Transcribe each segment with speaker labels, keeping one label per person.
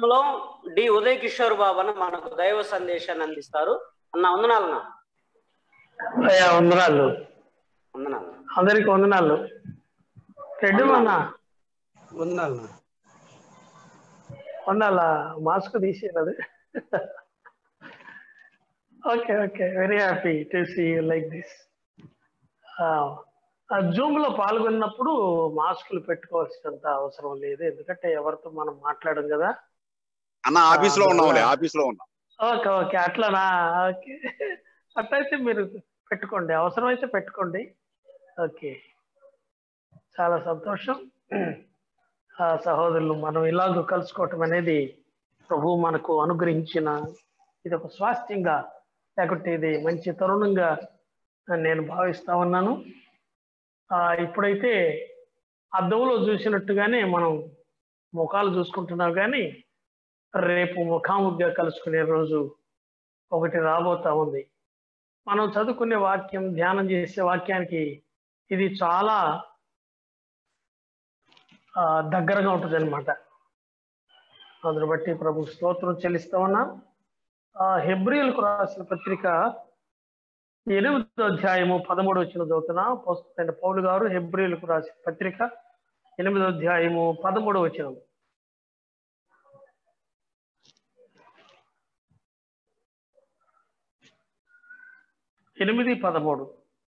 Speaker 1: కార్యక్రమంలో డి ఉదయ్ కిషోర్ బాబు అన్న మనకు దైవ సందేశాన్ని అందిస్తారు అన్న వందనాలన్నా
Speaker 2: అయ్యా వందనాలు
Speaker 1: వందనాలు
Speaker 2: అందరికి వందనాలు రెడ్డి అన్న
Speaker 3: వందనాలు
Speaker 2: వందాలా మాస్క్ తీసేది okay okay very happy to see you like this Zoom లో పాల్గొన్నప్పుడు మాస్కులు పెట్టుకోవాల్సినంత అవసరం లేదు ఎందుకంటే ఎవరితో మనం మాట్లాడడం కదా
Speaker 4: అన్న ఆఫీస్ లో ఉన్నాంలే ఆఫీస్ లో ఉన్నాం
Speaker 2: ఓకే ఓకే అట్లానా ఓకే అట్లయితే మీరు పెట్టుకోండి అవసరమైతే పెట్టుకోండి ఓకే చాలా సంతోషం ఆ సహోదరులు మనం ఇలాగ కలుసుకోవటం అనేది ప్రభు మనకు అనుగ్రహించిన ఇది ఒక స్వాస్థ్యంగా లేకుంటే ఇది మంచి తరుణంగా నేను భావిస్తా ఉన్నాను ఆ ఇప్పుడైతే అద్దంలో చూసినట్టుగానే మనం ముఖాలు చూసుకుంటున్నాం కానీ రేపు ముఖాముఖిగా కలుసుకునే రోజు ఒకటి రాబోతా ఉంది మనం చదువుకునే వాక్యం ధ్యానం చేసే వాక్యానికి ఇది చాలా ఆ, దగ్గరగా ఉంటుంది అనమాట అందుని బట్టి ప్రభు స్తోత్రం చెల్లిస్తా ఉన్నా ఆ హెబ్రిల్కు రాసిన పత్రిక ఎనిమిదో అధ్యాయము పదమూడు వచ్చిన చదువుతున్నా పోస్ట్ పౌలు గారు హెబ్రిల్కు రాసిన పత్రిక ఎనిమిదో అధ్యాయము పదమూడు వచ్చిన ఎనిమిది పదమూడు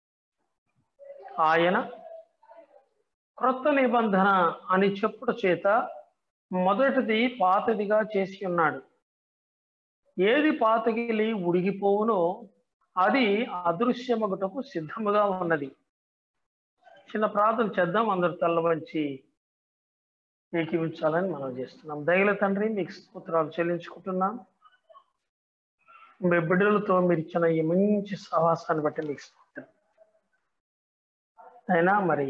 Speaker 2: ఆయన క్రొత్త నిబంధన అని చెప్పుడు చేత మొదటిది పాతదిగా చేసి ఉన్నాడు ఏది పాతగిలి ఉడిగిపోవునో అది అదృశ్యమగుటకు సిద్ధముగా ఉన్నది చిన్న ప్రార్థన చేద్దాం అందరు తల్ల వంచి ఏకీవించాలని మనం చేస్తున్నాం దయల తండ్రి మీకు స్తోత్రాలు చెల్లించుకుంటున్నాం మీ బిడ్డలతో మీరు ఇచ్చిన ఈ మంచి సహవాసాన్ని బట్టి మీకు స్తోత్రం అయినా మరి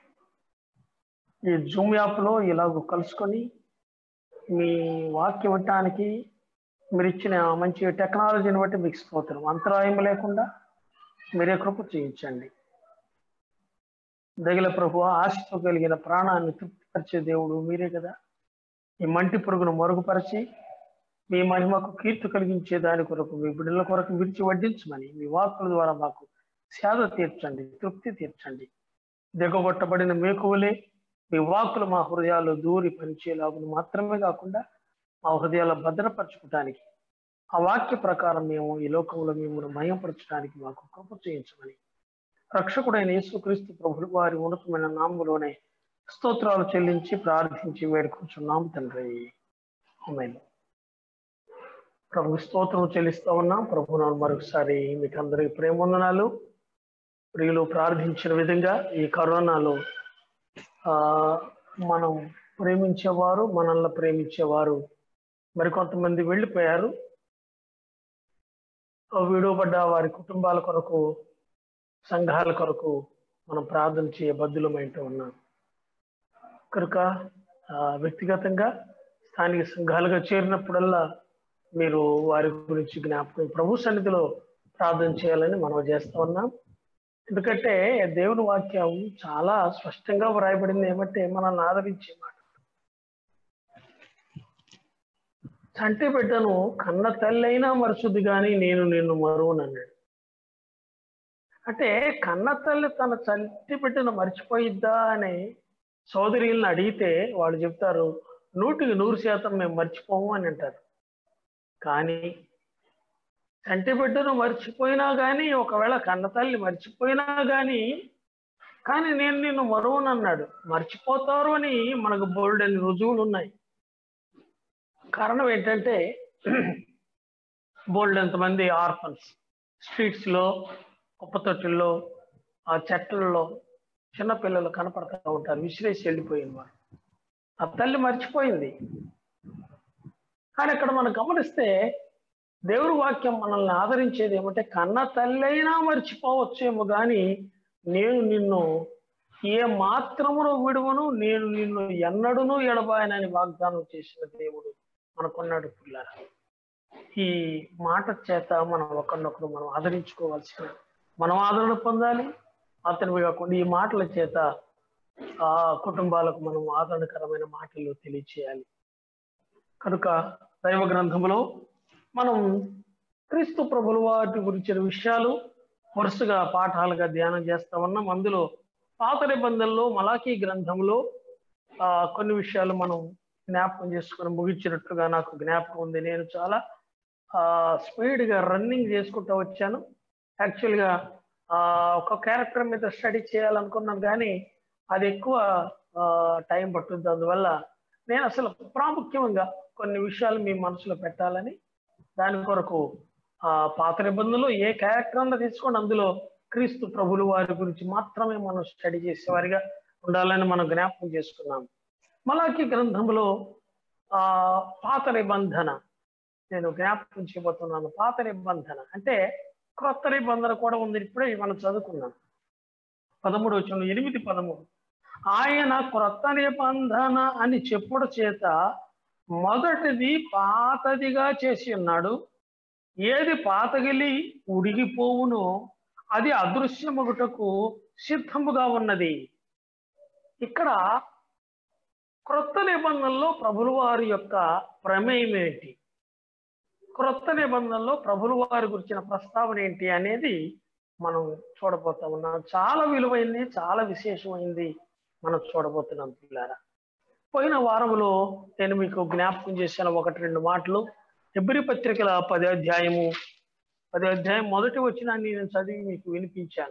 Speaker 2: ఈ జూమ్ యాప్లో ఇలాగ కలుసుకొని మీ వాక్యం వినటానికి మీరు ఇచ్చిన మంచి టెక్నాలజీని బట్టి మీకు స్తోత్రం అంతరాయం లేకుండా మీరే కృప చేయించండి దగిల ప్రభు ఆశతో కలిగిన ప్రాణాన్ని తృప్తిపరిచే దేవుడు మీరే కదా ఈ మంటి పురుగును మరుగుపరిచి మీ మహిమకు కీర్తి కలిగించే దాని కొరకు మీ బిడ్డల కొరకు విడిచి వడ్డించమని మీ వాక్కుల ద్వారా మాకు సేద తీర్చండి తృప్తి తీర్చండి దిగగొట్టబడిన మేకువలే మీ వాక్కులు మా హృదయాల్లో దూరి పనిచేలాగును మాత్రమే కాకుండా మా హృదయాల్లో భద్రపరచుకోవటానికి ఆ వాక్య ప్రకారం మేము ఈ లోకంలో మిమ్మల్ని మయంపరచడానికి మాకు కృప చేయించమని రక్షకుడైన యేసుక్రీస్తు ప్రభులు వారి ఉన్నతమైన నామములోనే స్తోత్రాలు చెల్లించి ప్రార్థించి వేడుకుంటున్నాం తండ్రి ఆమేన్ ప్రభు స్తోత్రం చెల్లిస్తా ఉన్నాం ప్రభు నామమున మరొకసారి మీకు అందరికి ప్రేమ వందనాలు ప్రియులు ప్రార్థించిన విధంగా ఈ కరోనాలో ఆ మనం ప్రేమించేవారు మనల్ని ప్రేమించేవారు మరికొంతమంది వెళ్ళిపోయారు ఆ విడువబడ్డ వారి కుటుంబాల కొరకు సంఘాల కొరకు మనం ప్రార్థన చేయ బద్దులమైంటూ ఉన్నాం కనుక ఆ, వ్యక్తిగతంగా స్థానిక సంఘాలుగా చేరినప్పుడల్లా మీరు వారి గురించి జ్ఞాపకం ప్రభు సన్నిధిలో ప్రార్థన చేయాలని మనం చేస్తూ ఉన్నాం ఎందుకంటే దేవుని వాక్యం చాలా స్పష్టంగా వ్రాయబడింది ఏమంటే మనల్ని ఆదరించే మాట చంటి బిడ్డను కన్న తల్లైనా మరుచుది కానీ నేను నిన్ను మరువను అన్నాడు అంటే కన్న తల్లి తన చంటి బిడ్డను మర్చిపోయిద్దా అని సోదరులను అడిగితే వాళ్ళు చెప్తారు నూటికి నూరు శాతం మేము మర్చిపోము అని అంటారు కానీ చంటి బిడ్డను మర్చిపోయినా కానీ ఒకవేళ కన్న తల్లి మర్చిపోయినా కానీ కానీ నేను నిన్ను మరువను అన్నాడు మర్చిపోతారు అని మనకు బోల్డ్ అని రుజువులు ఉన్నాయి కారణం ఏంటంటే బోల్డ్ ఎంతమంది ఆర్ఫన్స్ స్ట్రీట్స్ లో కుప్ప తొట్టుల్లో ఆ చెట్లలో చిన్నపిల్లలు కనపడతా ఉంటారు విసిరేసి వెళ్ళిపోయిన వారు ఆ తల్లి మర్చిపోయింది కానీ ఇక్కడ మనం గమనిస్తే దేవుడి వాక్యం మనల్ని ఆదరించేది ఏమంటే కన్న తల్లైనా మర్చిపోవచ్చేమో కానీ నేను నిన్ను ఏ మాత్రమును విడువను నేను నిన్ను ఎన్నడూనూ ఎడబాయనని వాగ్దానం చేసిన దేవుడు మనకున్నాడు పిల్లరా ఈ మాట చేత మనం ఒకరినొకరు మనం ఆదరించుకోవాల్సిన మనం ఆదరణ పొందాలి అతనివి కాకుండా ఈ మాటల చేత ఆ కుటుంబాలకు మనం ఆదరణకరమైన మాటలు తెలియచేయాలి కనుక దైవ గ్రంథంలో మనం క్రీస్తు ప్రభుల వారి గురించిన విషయాలు వరుసగా పాఠాలుగా ధ్యానం చేస్తా ఉన్నాం అందులో పాత నిబంధనలో మలాఖీ గ్రంథంలో ఆ, కొన్ని విషయాలు మనం జ్ఞాపకం చేసుకుని ముగించినట్లుగా నాకు జ్ఞాపకం ఉంది నేను చాలా ఆ, స్పీడ్ గా రన్నింగ్ చేసుకుంటూ వచ్చాను యాక్చువల్గా ఆ, ఒక క్యారెక్టర్ మీద స్టడీ చేయాలనుకున్నాను కానీ అది ఎక్కువ ఆ, టైం పట్టుద్ది అందువల్ల నేను అసలు ప్రాముఖ్యంగా కొన్ని విషయాలు మీ మనసులో పెట్టాలని దాని కొరకు ఆ పాత నిబంధనలు ఏ క్యారెక్టర్ అన్నా తీసుకోండి అందులో క్రీస్తు ప్రభులు వారి గురించి మాత్రమే మనం స్టడీ చేసేవారిగా ఉండాలని మనం జ్ఞాపకం చేసుకున్నాం మలాకి గ్రంథంలో ఆ పాత నిబంధన నేను జ్ఞాపకం చేయబోతున్నాను పాత నిబంధన అంటే క్రొత్త నిబంధన కూడా ఉంది ఇప్పుడే మనం చదువుకున్నాం పదమూడు వచ్చిన ఎనిమిది పదమూడు ఆయన క్రొత్త నిబంధన అని చెప్పుడు చేత మొదటిది పాతదిగా చేసి ఉన్నాడు ఏది పాతగిలి ఉడిగిపోవునో అది అదృశ్యమగుటకు సిద్ధముగా ఉన్నది ఇక్కడ క్రొత్త నిబంధనలో ప్రభుల వారి యొక్క ప్రమేయం ఏంటి క్రొత్త నిబంధనలో ప్రభుల వారి గురించిన ప్రస్తావన ఏంటి అనేది మనం చూడబోతా ఉన్నాం చాలా విలువైంది చాలా విశేషమైంది మనం చూడబోతున్నాం పిల్లారా పోయిన వారంలో నేను మీకు జ్ఞాపకం చేసిన ఒకటి రెండు మాటలు ఎబ్రి పత్రికల పది అధ్యాయము పది అధ్యాయం మొదటి వచ్చిన నేను చదివి మీకు వినిపించాను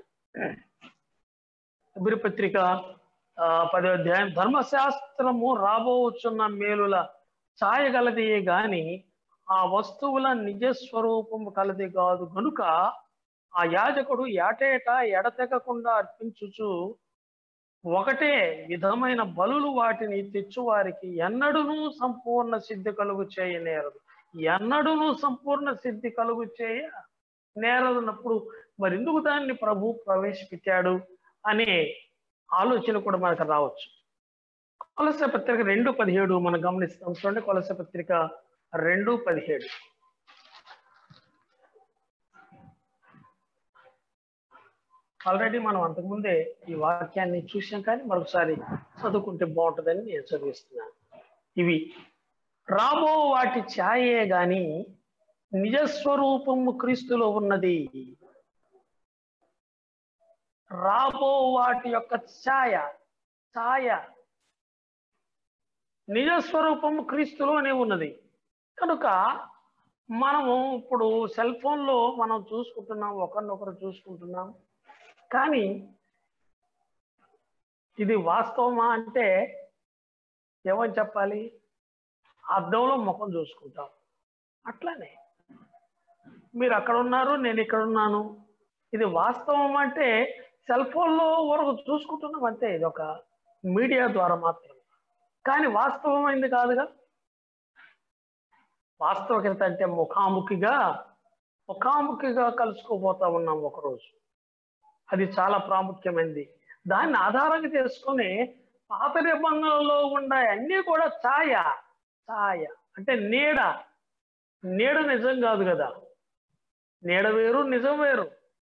Speaker 2: ఎబ్రి పత్రిక ఆ, పదో అధ్యాయం ధర్మశాస్త్రము రాబోచున్న మేలుల ఛాయగలదియే గాని ఆ వస్తువుల నిజస్వరూపము కలది కాదు గనుక ఆ యాజకుడు ఏటేటా ఎడతెగకుండా అర్పించుచు ఒకటే విధమైన బలులు వాటిని తెచ్చువారికి ఎన్నడూనూ సంపూర్ణ సిద్ధి కలుగు చేయనేరదు ఎన్నడూనూ సంపూర్ణ సిద్ధి కలుగు చేయ నేరదున్నప్పుడు మరి ఎందుకు దాన్ని ప్రభు ప్రవేశపెట్టాడు అనే ఆలోచన కూడా మనకు రావచ్చు కొలస పత్రిక రెండు పదిహేడు మనం గమనిస్తాం చూడండి కొలస పత్రిక రెండు పదిహేడు ఆల్రెడీ మనం అంతకుముందే ఈ వాక్యాన్ని చూసాం కానీ మరొకసారి చదువుకుంటే బాగుంటుందని నేను చదివిస్తున్నాను ఇవి రాబో వాటి ఛాయే గాని నిజస్వరూపము క్రీస్తులో ఉన్నది రాబో వాటి యొక్క ఛాయ ఛాయ నిజస్వరూపము క్రీస్తులోనే ఉన్నది కనుక మనము ఇప్పుడు సెల్ ఫోన్లో మనం చూసుకుంటున్నాం ఒకరినొకరు చూసుకుంటున్నాం కానీ ఇది వాస్తవమా అంటే ఏమని చెప్పాలి అద్దంలో ముఖం చూసుకుంటాం అట్లానే మీరు అక్కడ ఉన్నారు నేను ఇక్కడ ఉన్నాను ఇది వాస్తవం అంటే సెల్ ఫోన్లో వరకు చూసుకుంటున్నాం అంతే ఇది ఒక మీడియా ద్వారా మాత్రమే కానీ వాస్తవమైంది కాదుగా వాస్తవికత అంటే ముఖాముఖిగా ముఖాముఖిగా కలుసుకోబోతా ఉన్నాం ఒకరోజు అది చాలా ప్రాముఖ్యమైనది దాన్ని ఆధారంగా చేసుకొని పాత నిబంధనలలో ఉండే అన్నీ కూడా ఛాయ ఛాయ అంటే నీడ నీడ నిజం కాదు కదా నీడ వేరు నిజం వేరు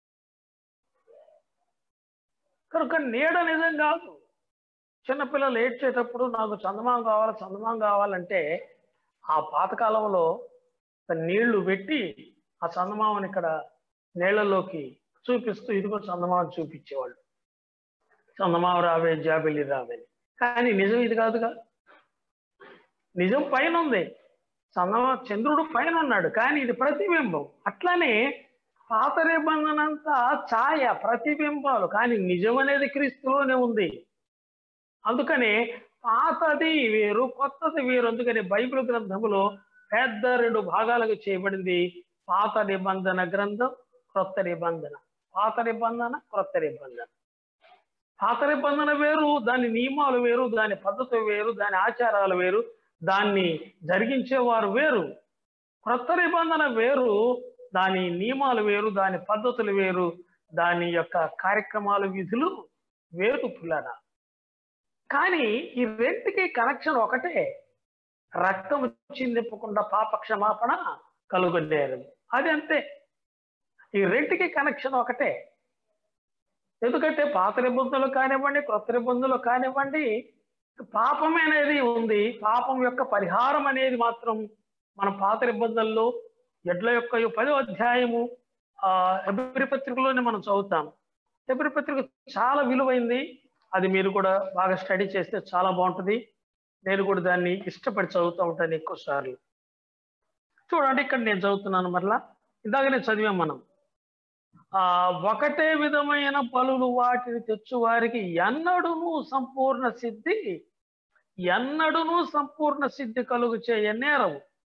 Speaker 2: కనుక నీడ నిజం కాదు చిన్నపిల్లలు ఏడ్చేటప్పుడు నాకు చందమామ కావాలి చందమామ కావాలంటే ఆ పాతకాలంలో నీళ్లు పెట్టి ఆ చందమామని ఇక్కడ నీళ్లలోకి చూపిస్తూ ఇదిగో చందమామ చూపించేవాళ్ళు చందమామ రావే జాబిల్లి రావే కానీ నిజం ఇది కాదుగా నిజం పైన ఉంది చందమా చంద్రుడు పైన ఉన్నాడు కానీ ఇది ప్రతిబింబం అట్లానే పాత నిబంధన అంతా ఛాయ ప్రతిబింబాలు కానీ నిజం అనేది క్రీస్తులోనే ఉంది అందుకని పాతది వేరు కొత్తది వేరు అందుకని బైబిల్ గ్రంథములో పెద్ద రెండు భాగాలుగా చేయబడింది పాత నిబంధన గ్రంథం క్రొత్త నిబంధన పాత నిబంధన క్రొత్త నిబంధన పాత నిబంధన వేరు దాని నియమాలు వేరు దాని పద్ధతి వేరు దాని ఆచారాలు వేరు దాన్ని జరిగించేవారు వేరు క్రొత్త నిబంధన వేరు దాని నియమాలు వేరు దాని పద్ధతులు వేరు దాని యొక్క కార్యక్రమాలు విధులు వేరు పిల్లరా కానీ ఈ రెంటికి కనెక్షన్ ఒకటే రక్తం చిందింపకుండా పాప క్షమాపణ కలుగలేరు అది అంతే ఈ రెంటికి కనెక్షన్ ఒకటే ఎందుకంటే పాత నిబంధనలు కానివ్వండి క్రొత్త నిబంధనలు కానివ్వండి పాపం అనేది ఉంది పాపం యొక్క పరిహారం అనేది మాత్రం మన పాత నిబంధనల్లో ఎడ్ల యొక్క ఈ పదో అధ్యాయము ఆ ఎబ్రి పత్రికలోనే మనం చదువుతాం ఎబ్రి పత్రిక చాలా విలువైంది అది మీరు కూడా బాగా స్టడీ చేస్తే చాలా బాగుంటుంది నేను కూడా దాన్ని ఇష్టపడి చదువుతూ ఉంటాను ఎక్కువ సార్లు చూడండి ఇక్కడ నేను చదువుతున్నాను మరలా ఇందాక నేను చదివాం మనం ఆ ఒకటే విధమైన పలులు వాటిని తెచ్చు వారికి ఎన్నడును సంపూర్ణ సిద్ధి ఎన్నడును సంపూర్ణ సిద్ధి కలుగు చేయ నేరవు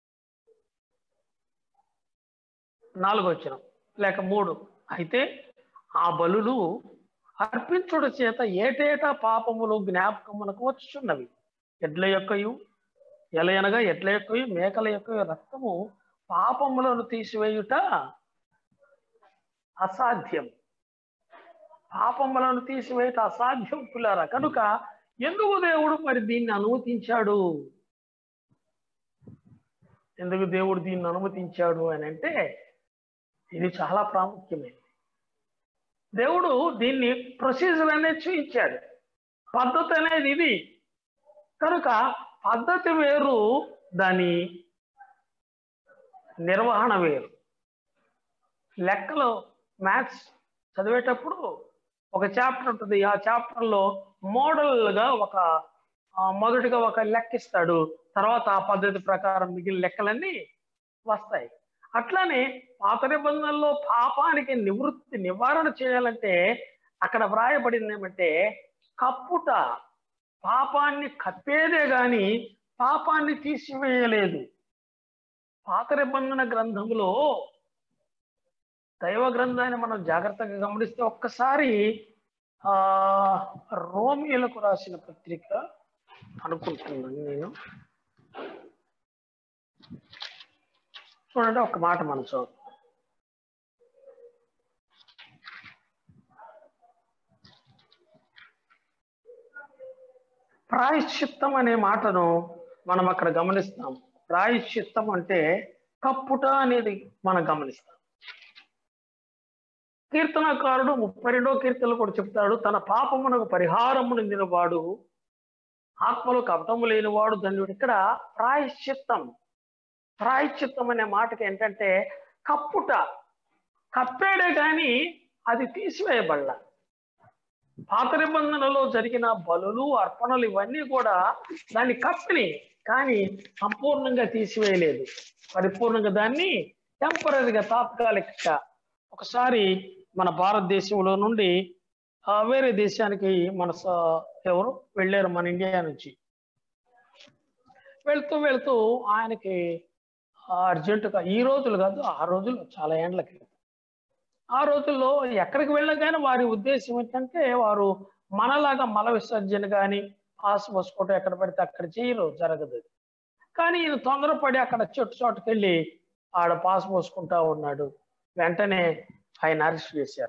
Speaker 2: నాలుగు వచ్చిన లేక మూడు అయితే ఆ బలులు అర్పించుట చేత ఏటేటా పాపములు జ్ఞాపకమునకు వచ్చుచున్నవి ఎడ్ల యొక్కయు ఎలయనగా ఎడ్ల యొక్కయు మేకల యొక్క రక్తము పాపములను తీసివేయుట అసాధ్యం పాపములను తీసివేయట అసాధ్యం పిల్లరా కనుక ఎందుకు దేవుడు మరి దీన్ని అనుమతించాడు ఎందుకు దేవుడు దీన్ని అనుమతించాడు అని అంటే ఇది చాలా ప్రాముఖ్యమైనది దేవుడు దీన్ని ప్రొసీజర్ అనేది చూపించాడు పద్ధతి అనేది ఇది కనుక పద్ధతి వేరు దాని నిర్వహణ వేరు లెక్కలో మ్యాథ్స్ చదివేటప్పుడు ఒక చాప్టర్ ఉంటుంది ఆ చాప్టర్లో మోడల్గా ఒక ఆ, మొదటిగా ఒక లెక్క ఇస్తాడు తర్వాత ఆ పద్ధతి ప్రకారం మిగిలిన లెక్కలన్నీ వస్తాయి అట్లానే పాత నిబంధనల్లో పాపానికి నివృత్తి నివారణ చేయాలంటే అక్కడ వ్రాయబడింది ఏమంటే కప్పుట పాపాన్ని కప్పేదే గాని పాపాన్ని తీసివేయలేదు పాత నిబంధన గ్రంథంలో దైవ గ్రంథాన్ని మనం జాగ్రత్తగా గమనిస్తే ఒక్కసారి ఆ రోమియోలకు రాసిన పత్రిక అనుకుంటున్నాను నేను చూడండి ఒక మాట మనం చదువు ప్రాయశ్చిత్తం అనే మాటను మనం అక్కడ గమనిస్తాం ప్రాయశ్చిత్తం అంటే కప్పుట అనేది మనం గమనిస్తాం కీర్తనకారుడు ముప్పై రెండో కీర్తనలు కూడా చెప్తాడు తన పాపమునకు పరిహారమును నిలవాడు ఆత్మలో కపటము లేనివాడు ధన్యుడు ఇక్కడ ప్రాయశ్చిత్తం ప్రాయశ్చిత్తం అనే మాటకి ఏంటంటే కప్పుట కప్పాడే కానీ అది తీసివేయబడ్డ పాత నిబంధనలో జరిగిన బలులు అర్పణలు ఇవన్నీ కూడా దాన్ని కప్పిని కానీ సంపూర్ణంగా తీసివేయలేదు పరిపూర్ణంగా దాన్ని టెంపరీగా తాత్కాలిక ఒకసారి మన భారతదేశంలో నుండి ఆ, వేరే దేశానికి మన స- ఎవరు వెళ్ళారు మన ఇండియా నుంచి వెళ్తూ వెళ్తూ ఆయనకి అర్జెంటుగా ఈ రోజులు కాదు ఆ రోజులు చాలా ఏండ్ల క్రితం ఆ రోజుల్లో ఎక్కడికి వెళ్ళగానే వారి ఉద్దేశం ఏంటంటే వారు మనలాగా మల విసర్జన కానీ పాస్ పోసుకోవటం ఎక్కడ పడితే అక్కడ చేయరు జరగదు అది. కానీ ఈయన తొందరపడి అక్కడ చెట్టు చోటుకి వెళ్ళి ఆడ పాస్ పోసుకుంటా ఉన్నాడు వెంటనే ఆయన అరెస్ట్ చేశారు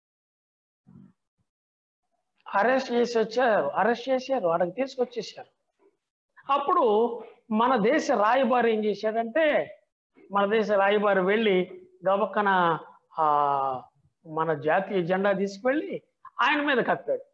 Speaker 2: అరెస్ట్ చేసి వచ్చారు అరెస్ట్ చేశారు అక్కడికి తీసుకొచ్చేసారు అప్పుడు మన దేశ రాయబారి ఏం చేశాడంటే మన దేశ రాయబారి వెళ్ళి గబక్కన ఆ మన జాతీయ జెండా తీసుకువెళ్ళి ఆయన మీద కప్పాడు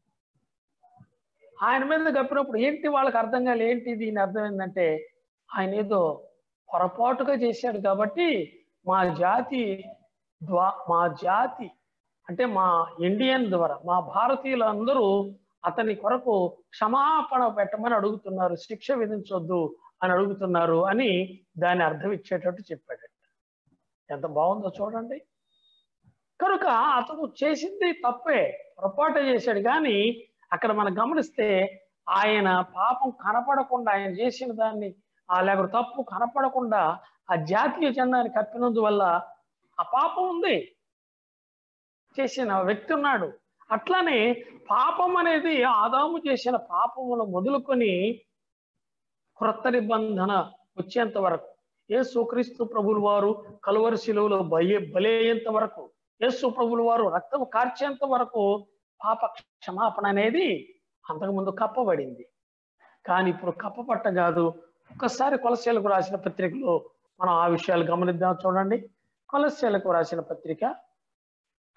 Speaker 2: ఆయన మీద కప్పినప్పుడు ఏంటి వాళ్ళకి అర్థం కాలే ఏంటి దీని అర్థం ఏంటంటే ఆయన ఏదో పొరపాటుగా చేశాడు కాబట్టి మా జాతి ద్వా మా జాతి అంటే మా ఇండియన్ ద్వారా మా భారతీయులందరూ అతని కొరకు క్షమాపణ పెట్టమని అడుగుతున్నారు శిక్ష విధించొద్దు అని అడుగుతున్నారు అని దాని అర్థం ఇచ్చేటట్టు చెప్పాడు ఎంత బాగుందో చూడండి కనుక అతను చేసింది తప్పే పొరపాటు చేశాడు కానీ అక్కడ మనం గమనిస్తే ఆయన పాపం కనపడకుండా ఆయన చేసిన దాన్ని ఆ లేకపోతే తప్పు కనపడకుండా ఆ జాతీయ జెండాని కప్పినందువల్ల ఆ పాపం ఉంది చేసిన వ్యక్తి ఉన్నాడు అట్లానే పాపం అనేది ఆదాము చేసిన పాపమును మొదలుకొని క్రొత్త నిబంధన వచ్చేంత వరకు యేసుక్రీస్తు ప్రభుల వారు కలువరి శిలువలో బలి బలేంత వరకు యేసు ప్రభుల వారు రక్తం కార్చేంత వరకు పాప క్షమాపణ అనేది అంతకుముందు కప్పబడింది కానీ ఇప్పుడు కప్పపట్ట కాదు ఒక్కసారి కొలసేలకు రాసిన పత్రికలో మనం ఆ విషయాలు గమనిద్దాం చూడండి కొలసేలకు రాసిన పత్రిక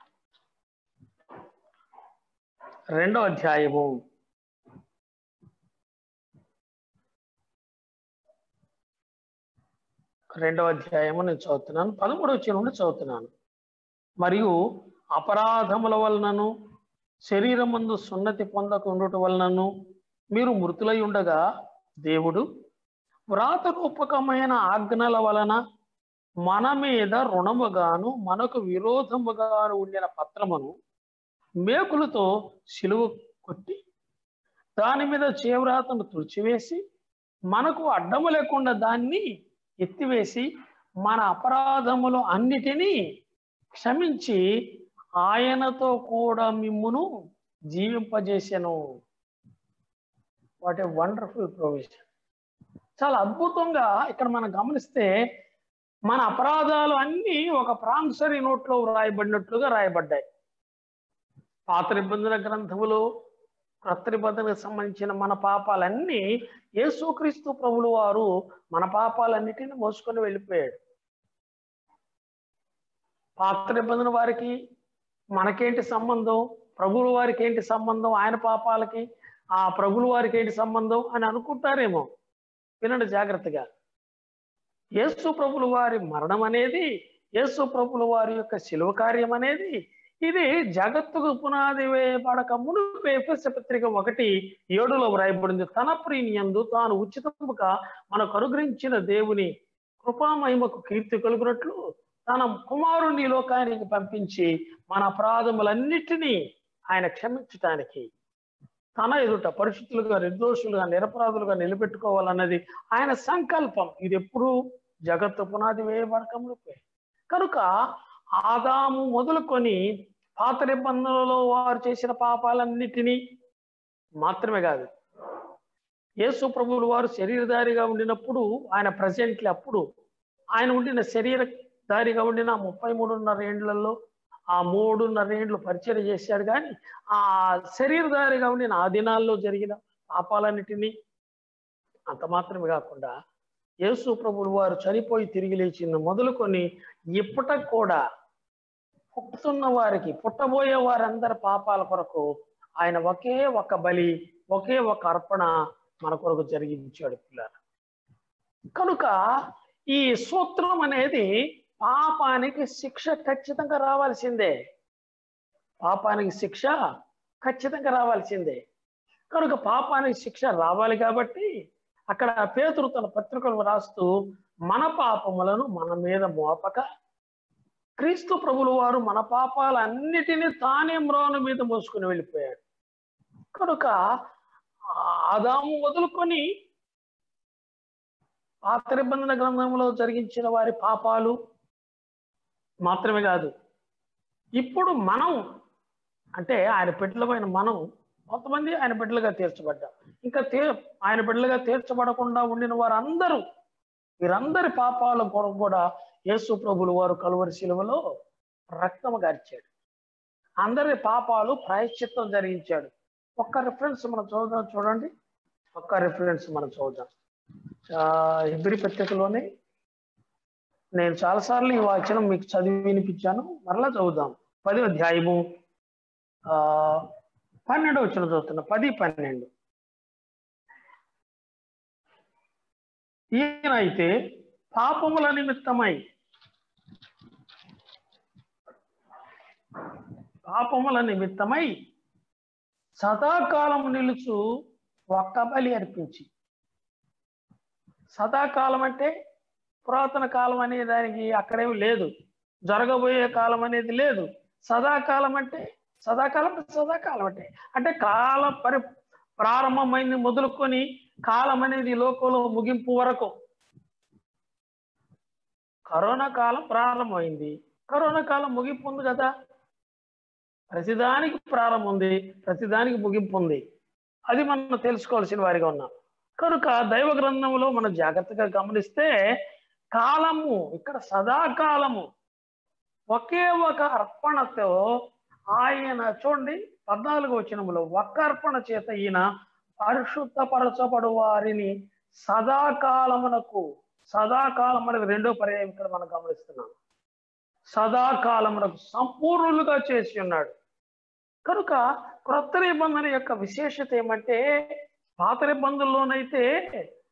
Speaker 2: రెండో అధ్యాయము రెండవ అధ్యాయము నేను చదువుతున్నాను పదమూడు వచ్చిన నుండి చదువుతున్నాను మరియు అపరాధముల వలనను శరీరమందు సున్నతి పొందక ఉండటం వలనను మీరు మృతులై ఉండగా దేవుడు వ్రాత రూపకమైన ఆజ్ఞల వలన మన మీద రుణముగాను మనకు విరోధముగాను ఉండిన పత్రమును మేకులతో సిలువ కొట్టి దాని మీద చేవ్రాతను తుడిచివేసి మనకు అడ్డము లేకుండా దాన్ని ఎత్తివేసి మన అపరాధములు అన్నిటినీ క్షమించి ఆయనతో కూడా మిమ్మును జీవింపజేసెను వాట్ ఏ వండర్ఫుల్ ప్రొవిజన్ చాలా అద్భుతంగా ఇక్కడ మనం గమనిస్తే మన అపరాధాలు అన్నీ ఒక ప్రాంసరీ నోట్లో రాయబడినట్లుగా రాయబడ్డాయి పాత నిబంధన గ్రంథములు క్రొత్త నిబంధనకు సంబంధించిన మన పాపాలన్నీ యేసుక్రీస్తు ప్రభులు వారు మన పాపాలన్నిటిని మోసుకొని వెళ్ళిపోయాడు పాత నిబంధన వారికి మనకేంటి సంబంధం ప్రభువుల వారికి ఏంటి సంబంధం ఆయన పాపాలకి ఆ ప్రభుల వారికి ఏంటి సంబంధం అని అనుకుంటారేమో వినండి జాగ్రత్తగా యేసు ప్రభుల వారి మరణం అనేది యేసు ప్రభుల వారి యొక్క శిలువ కార్యం అనేది ఇది జగత్తుకు పునాది వేయబడక మునుపు ఎఫెస పత్రిక ఒకటి ఏడులో వ్రాయబడింది తన ప్రీనియందు తాను ఉచితముగా మనకు అనుగ్రహించిన దేవుని కృపామహిమకు కీర్తి కలుగునట్లు తన కుమారుని లోకానికి పంపించి మన అపరాధములన్నిటినీ ఆయన క్షమించటానికి తన ఎదుట పరిశుద్ధులుగా నిర్దోషులుగా నిరపరాధులుగా నిలబెట్టుకోవాలన్నది ఆయన సంకల్పం ఇది ఎప్పుడు జగత్తు పునాది వేయబడకములపై కనుక ఆదాము మొదలుకొని పాత నిబంధనలలో వారు చేసిన పాపాలన్నిటినీ మాత్రమే కాదు యేసు ప్రభువులు వారు శరీరధారిగా ఉండినప్పుడు ఆయన ప్రజెంట్లీ అప్పుడు ఆయన ఉండిన శరీరధారిగా ఉండిన ముప్పై మూడున్నర ఏండ్లలో ఆ మూడున్నర ఏండ్లు పరిచయం చేశాడు కానీ ఆ శరీరధారిగా ఉండిన ఆ దినాల్లో జరిగిన పాపాలన్నిటినీ అంత మాత్రమే కాకుండా యేసు ప్రభులు వారు చనిపోయి తిరిగి లేచింది మొదలుకొని ఇప్పటికి కూడా పుట్టుతున్న వారికి పుట్టబోయే వారందరి పాపాల కొరకు ఆయన ఒకే ఒక బలి ఒకే ఒక అర్పణ మన కొరకు జరిగించాడు పిల్లలు కనుక ఈ సూత్రం అనేది పాపానికి శిక్ష ఖచ్చితంగా రావాల్సిందే పాపానికి శిక్ష ఖచ్చితంగా రావాల్సిందే కనుక పాపానికి శిక్ష రావాలి కాబట్టి అక్కడ పేతురు తన పత్రికలు రాస్తూ మన పాపములను మన మీద మోపక క్రీస్తు ప్రభులు వారు మన పాపాలన్నిటినీ తానే మ్రోను మీద మోసుకుని వెళ్ళిపోయాడు కనుక ఆదాము మొదలుకొని పాత నిబంధన గ్రంథంలో జరిగించిన వారి పాపాలు మాత్రమే కాదు ఇప్పుడు మనం అంటే ఆయన బిడ్డలమైన మనం కొంతమంది ఆయన బిడ్డలుగా తీర్చబడ్డాం ఇంకా తే ఆయన బిడ్డలుగా తీర్చబడకుండా ఉండిన వారందరూ వీరందరి పాపాల కొరకు కూడా యేసు ప్రభులు వారు కలువరి శిలువలో రక్తము గార్చాడు అందరి పాపాలు ప్రాయశ్చిత్తం జరిగించాడు ఒక్క రిఫరెన్స్ మనం చూద్దాం చూడండి ఒక్క రిఫరెన్స్ మనం చూద్దాం హిబ్రి పత్రికలోనే నేను చాలాసార్లు ఈ వాచనం మీకు చదివి వినిపించాను మరలా చదువుదాం పది అధ్యాయము ఆ పన్నెండు వచ్చిన చదువుతున్నా పది పన్నెండు ఈయన అయితే పాపముల నిమిత్తమై పాపముల నిమిత్తమై సదాకాలము నిలుచు ఒక్క బలి అర్పించి సదాకాలం అంటే పురాతన కాలం అనే దానికి అక్కడేమి లేదు జరగబోయే కాలం అనేది లేదు సదాకాలం అంటే సదాకాలం అంటే సదాకాలం అంటే అంటే కాల పరి ప్రారంభమైంది మొదలుకొని కాలం అనేది లోకంలో ముగింపు వరకు కరోనా కాలం ప్రారంభమైంది కరోనా కాలం ముగింపు ఉంది కదా ప్రతిదానికి ప్రారంభం ఉంది ప్రతిదానికి ముగింపు ఉంది అది మనం తెలుసుకోవాల్సిన వారిగా ఉన్నాం కనుక దైవ గ్రంథంలో మనం జాగ్రత్తగా గమనిస్తే కాలము ఇక్కడ సదాకాలము ఒకే ఒక అర్పణతో ఆయన చూడండి పద్నాలుగు వచనములో ఒక్క అర్పణ చేత ఈయన పరిశుద్ధపరచబడు వారిని సదాకాలమునకు సదాకాలం అనేది రెండో పర్యాయం ఇక్కడ మనం గమనిస్తున్నాం సదాకాలమునకు సంపూర్ణులుగా చేసి ఉన్నాడు కనుక క్రొత్త నిబంధన యొక్క విశేషత ఏమంటే పాత నిబంధనలోనైతే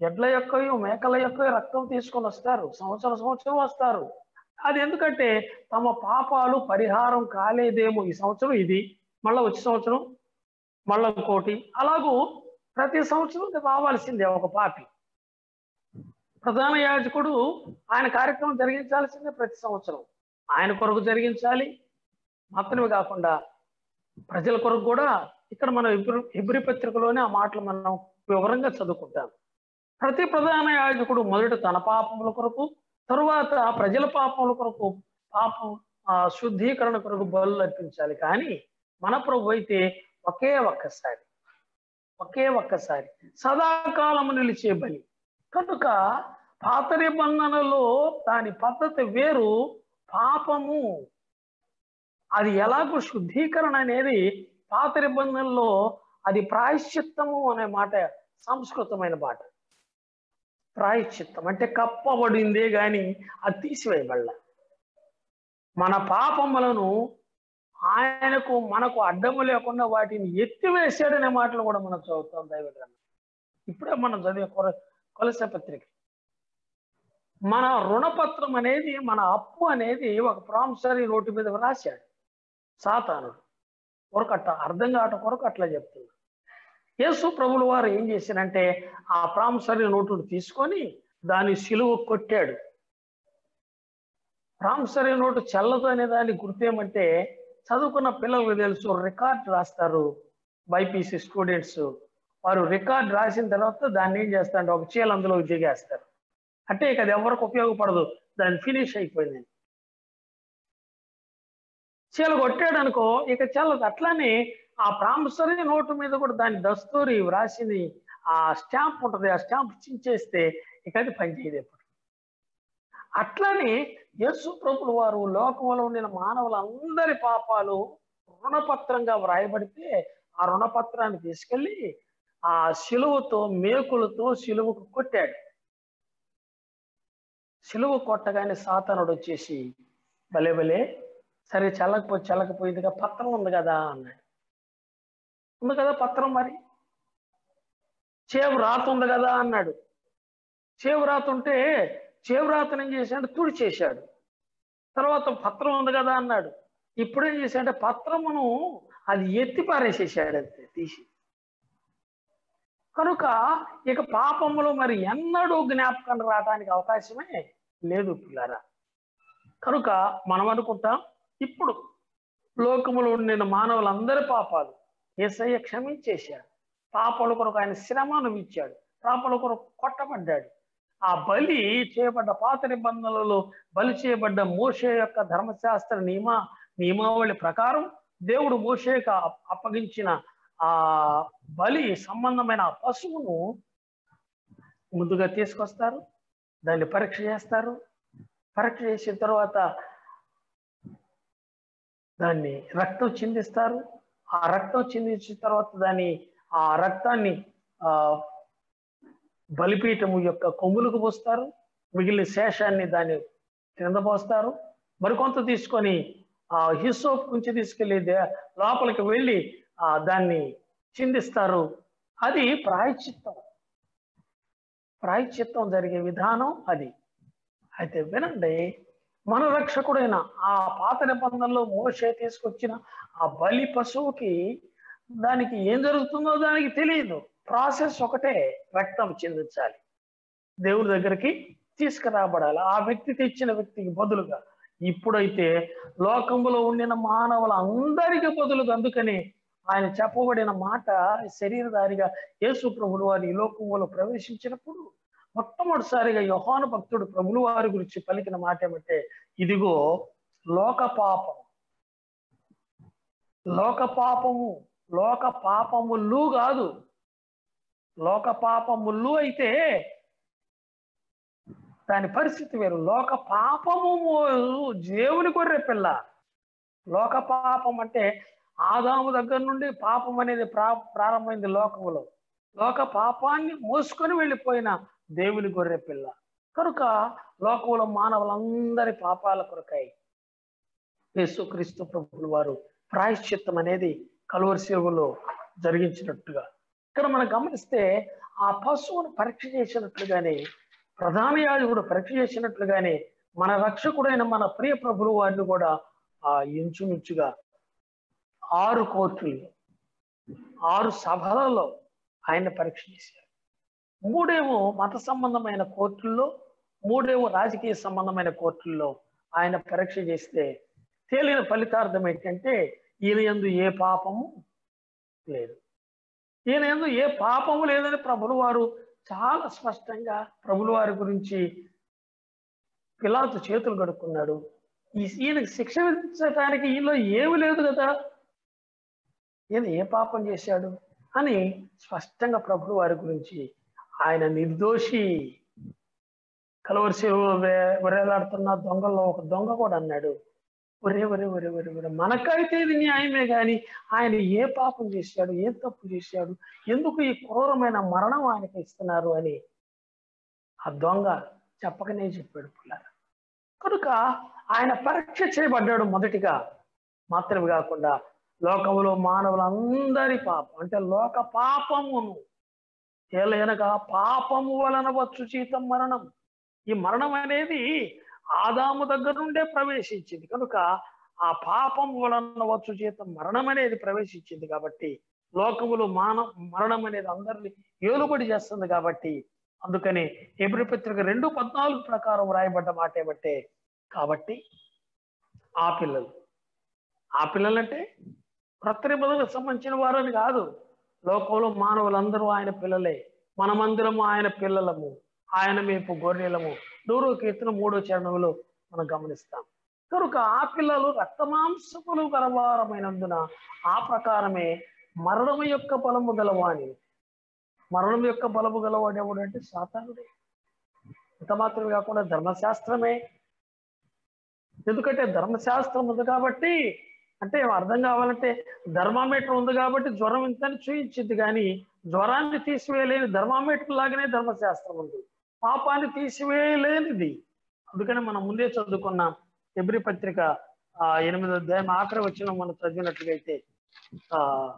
Speaker 2: ఎడ్ల యొక్కయో మేకల యొక్క రక్తం తీసుకొని వస్తారు సంవత్సరం సంవత్సరం వస్తారు అది ఎందుకంటే తమ పాపాలు పరిహారం కాలేదేమో ఈ సంవత్సరం ఇది మళ్ళీ వచ్చే సంవత్సరం మళ్ళీ ఇంకోటి అలాగూ ప్రతి సంవత్సరం ఇది రావాల్సిందే ఒక పాపి ప్రధాన యాజకుడు ఆయన కార్యక్రమం జరిగించాల్సిందే ప్రతి సంవత్సరం ఆయన కొరకు జరిగించాలి మాత్రమే కాకుండా ప్రజల కొరకు కూడా ఇక్కడ మనం హిబ్రి హిబ్రి పత్రికలోనే ఆ మాటలు మనం వివరంగా చదువుకుంటాం ప్రతి ప్రధాన యాజకుడు మొదట తన పాపముల కొరకు తరువాత ప్రజల పాపముల కొరకు పాపం ఆ శుద్ధీకరణ కొరకు బలు అర్పించాలి కానీ మన ప్రభు అయితే ఒకే ఒక్కసారి ఒకే ఒక్కసారి సదాకాలము నిలిచే బలి కనుక పాత నిబంధనలో దాని పద్ధతి వేరు పాపము అది ఎలాగో శుద్ధీకరణ అనేది పాత నిబంధనలో అది ప్రాయశ్చిత్తము అనే మాట సంస్కృతమైన మాట ప్రాయశ్చిత్తం అంటే కప్పబడిందే గాని అది తీసివేయబడ మన పాపములను ఆయనకు మనకు అడ్డము లేకుండా వాటిని ఎత్తివేసాడనే మాటలు కూడా మనం చదువుతాం దైవగ్రంథం ఇప్పుడే మనం చదివే కొర కొలస పత్రిక మన రుణపత్రం అనేది మన అప్పు అనేది ఒక ప్రామిసరీ నోటు మీద రాశాడు సాతానుడు కొరకట్ట అర్థం కావటం కొరకు అట్లా చెప్తున్నాడు యేసు ప్రభులు వారు ఏం చేశారంటే ఆ ప్రామిసరీ నోటును తీసుకొని దాని సిలువ కొట్టాడు ప్రామిసరీ నోటు చెల్లదు అనే దాన్ని గుర్తేమంటే చదువుకున్న పిల్లలకు తెలుసు రికార్డ్ రాస్తారు బైపీసీ స్టూడెంట్స్ వారు రికార్డ్ రాసిన తర్వాత దాన్ని ఏం చేస్తారంటే ఒక చీల అందులో దిగేస్తారు అంటే ఇక అది ఎవరికి ఉపయోగపడదు దాన్ని ఫినిష్ అయిపోయింది చీల కొట్టాడు అనుకో ఇక చల్లదు అట్లానే ఆ ప్రామిసరీ నోటు మీద కూడా దాని దస్తూరి వ్రాసింది ఆ స్టాంప్ ఉంటుంది ఆ స్టాంప్ చించేస్తే ఇక అది పనిచేయదు ఎప్పుడు అట్లానే యేసు ప్రభులు వారు లోకంలో ఉండిన మానవులందరి పాపాలు రుణపత్రంగా వ్రాయబడితే ఆ రుణపత్రాన్ని తీసుకెళ్లి ఆ శిలువతో మేకులతో శిలువకు కొట్టాడు శిలువ కొట్టగానే సాతనుడు వచ్చేసి భలే భలే సరే చల్లకపోయి చల్లకపోయిందిగా పత్రం ఉంది కదా అన్నాడు ఉంది కదా పత్రం మరి చేవు రాత ఉంది కదా అన్నాడు చేవు రాత ఉంటే చేవు రాతను ఏం చేశాడు తుడిచేశాడు తర్వాత పత్రం ఉంది కదా అన్నాడు ఇప్పుడు ఏం చేశాడంటే పత్రమును అది ఎత్తి పారేసేసాడు అంతే తీసి కనుక ఇక పాపములు మరి ఎన్నడూ జ్ఞాపకం రావడానికి అవకాశమే లేదు పిల్లరా కనుక మనం అనుకుంటాం ఇప్పుడు లోకములో ఉండిన మానవులందరి పాపాలు ఏసయ్య క్షమించేశాడు పాపల కొరకు ఆయన శ్రమను ఇచ్చాడు పాపల కొరకు కొట్టబడ్డాడు ఆ బలి చేయబడ్డ పాత నిబంధనలలో బలి చేయబడ్డ మోషే యొక్క ధర్మశాస్త్ర నియమ నియమావళి ప్రకారం దేవుడు మోషేకు అప్పగించిన ఆ బలి సంబంధమైన ఆ పశువును ముందుగా తీసుకొస్తారు దాన్ని పరీక్ష చేస్తారు పరీక్ష చేసిన తర్వాత దాన్ని రక్తం చిందిస్తారు ఆ రక్తం చిందించిన తర్వాత దాన్ని ఆ రక్తాన్ని ఆ బలిపీఠము యొక్క కొమ్ములకు పోస్తారు మిగిలిన శేషాన్ని దాన్ని కింద పోస్తారు మరికొంత తీసుకొని ఆ హిస్సోప్ నుంచి తీసుకెళ్లి లోపలికి వెళ్ళి ఆ దాన్ని చిందిస్తారు అది ప్రాయశ్చిత్తం ప్రాయశ్చిత్తం జరిగే విధానం అది అయితే వినండి మన రక్షకుడైన ఆ పాత నిబంధనలో మోసే తీసుకొచ్చిన ఆ బలి పశువుకి దానికి ఏం జరుగుతుందో దానికి తెలియదు ప్రాసెస్ ఒకటే రక్తం చెందించాలి దేవుడి దగ్గరికి తీసుకురాబడాలి ఆ వ్యక్తి తెచ్చిన వ్యక్తికి బదులుగా ఇప్పుడైతే లోకంలో ఉండిన మానవుల అందరికి బదులుగా అందుకని ఆయన చెప్పబడిన మాట శరీరధారిగా యేసు ప్రభులు వారి ఈ లోకంలో ప్రవేశించినప్పుడు మొట్టమొదటిసారిగా యోహాను భక్తుడు ప్రభులు వారి గురించి పలికిన మాట ఏమంటే ఇదిగో లోక పాపం లోక పాపము లోక పాపములు కాదు లోక పాపములు అయితే దాని పరిస్థితి వేరు లోక పాపము దేవుని గొర్రె పిల్ల లోక పాపం అంటే ఆదాము దగ్గర నుండి పాపం అనేది ప్రా ప్రారంభమైంది లోకములో లోక పాపాన్ని మోసుకొని వెళ్ళిపోయిన దేవుని గొర్రె పిల్ల కనుక లోకంలో మానవులందరి పాపాల కొరకై యేసుక్రీస్తు ప్రభులు వారు ప్రాయశ్చిత్తం అనేది కలువరి సేవలో జరిగించినట్టుగా ఇక్కడ మనం గమనిస్తే ఆ పశువును పరీక్ష చేసినట్లుగానే ప్రధాన యాజకుడు పరీక్ష చేసినట్లుగానే మన రక్షకుడైన మన ప్రియ ప్రభులు వారిని కూడా ఆ ఇంచుమించుగా ఆరు కోర్టుల్లో ఆరు సభలలో ఆయన పరీక్ష చేశారు మూడేమో మత సంబంధమైన కోర్టుల్లో మూడేమో రాజకీయ సంబంధమైన కోర్టుల్లో ఆయన పరీక్ష చేస్తే తేలిన ఫలితార్థం ఏంటంటే ఈయన ఎందు ఏ పాపము లేదు ఈయన ఎందు ఏ పాపము లేదని ప్రభులు వారు చాలా స్పష్టంగా ప్రభుల వారి గురించి పిలాతు చేతులు కడుక్కున్నాడు ఈ ఈయనకి శిక్ష విధించడానికి ఈయనలో ఏమి లేదు కదా ఈయన ఏ పాపం చేశాడు అని స్పష్టంగా ప్రభుడు వారి గురించి ఆయన నిర్దోషి కలవరిసి వేలాడుతున్న దొంగల్లో ఒక దొంగ కూడా అన్నాడు ఒరే ఒరే ఒరే ఒరే ఒరే మనకైతే ఇది న్యాయమే కానీ ఆయన ఏ పాపం చేశాడు ఏ తప్పు చేశాడు ఎందుకు ఈ క్రూరమైన మరణం ఆయనకి ఇస్తున్నారు అని ఆ దొంగ చెప్పకనే చెప్పాడు పిల్లలు కనుక ఆయన పరీక్ష చేయబడ్డాడు మొదటిగా మాత్రమే కాకుండా లోకములో మానవులందరి పాపం అంటే లోక పాపమును ఏలైనగా పాపము వలన వచ్చు జీతం మరణం ఈ మరణం అనేది ఆదాము దగ్గర నుండే ప్రవేశించింది కనుక ఆ పాపం వలన వచ్చు జీతం మరణం అనేది ప్రవేశించింది కాబట్టి లోకములు మాన మరణం అనేది అందరినీ ఏలుబడి చేస్తుంది కాబట్టి అందుకని ఎబ్రి పత్రిక రెండు పద్నాలుగు ప్రకారం రాయబడ్డ మాట ఏమంటే కాబట్టి ఆ పిల్లలు ఆ పిల్లలంటే క్రొత్త నిబంధనకు సంబంధించిన వారని కాదు లోకంలో మానవులందరూ ఆయన పిల్లలే మనమందరము ఆయన పిల్లలము ఆయన మేపు గొర్రెలము నూరు కీర్తన మూడో చరణంలో మనం గమనిస్తాం కనుక ఆ పిల్లలు రక్తమాంసములు గలవారమైనందున ఆ ప్రకారమే మరణం యొక్క బలము గలవాని మరణం యొక్క బలము గలవాడు ఎవడు అంటే సాతానుడే ఇంత మాత్రమే కాకుండా ధర్మశాస్త్రమే ఎందుకంటే ధర్మశాస్త్రం ఉంది కాబట్టి అంటే అర్థం కావాలంటే ధర్మామీటర్ ఉంది కాబట్టి జ్వరం ఇంతని చూయించింది కానీ జ్వరాన్ని తీసివేయలేని ధర్మామీటర్ లాగానే ధర్మశాస్త్రం ఉంది పాపాన్ని తీసివేయలేనిది అందుకని మనం ముందే చదువుకున్నాం ఎబ్రి పత్రిక ఆ ఎనిమిదో అధ్యాయం ఆఖరి వచ్చిన మనం చదివినట్లయితే ఆ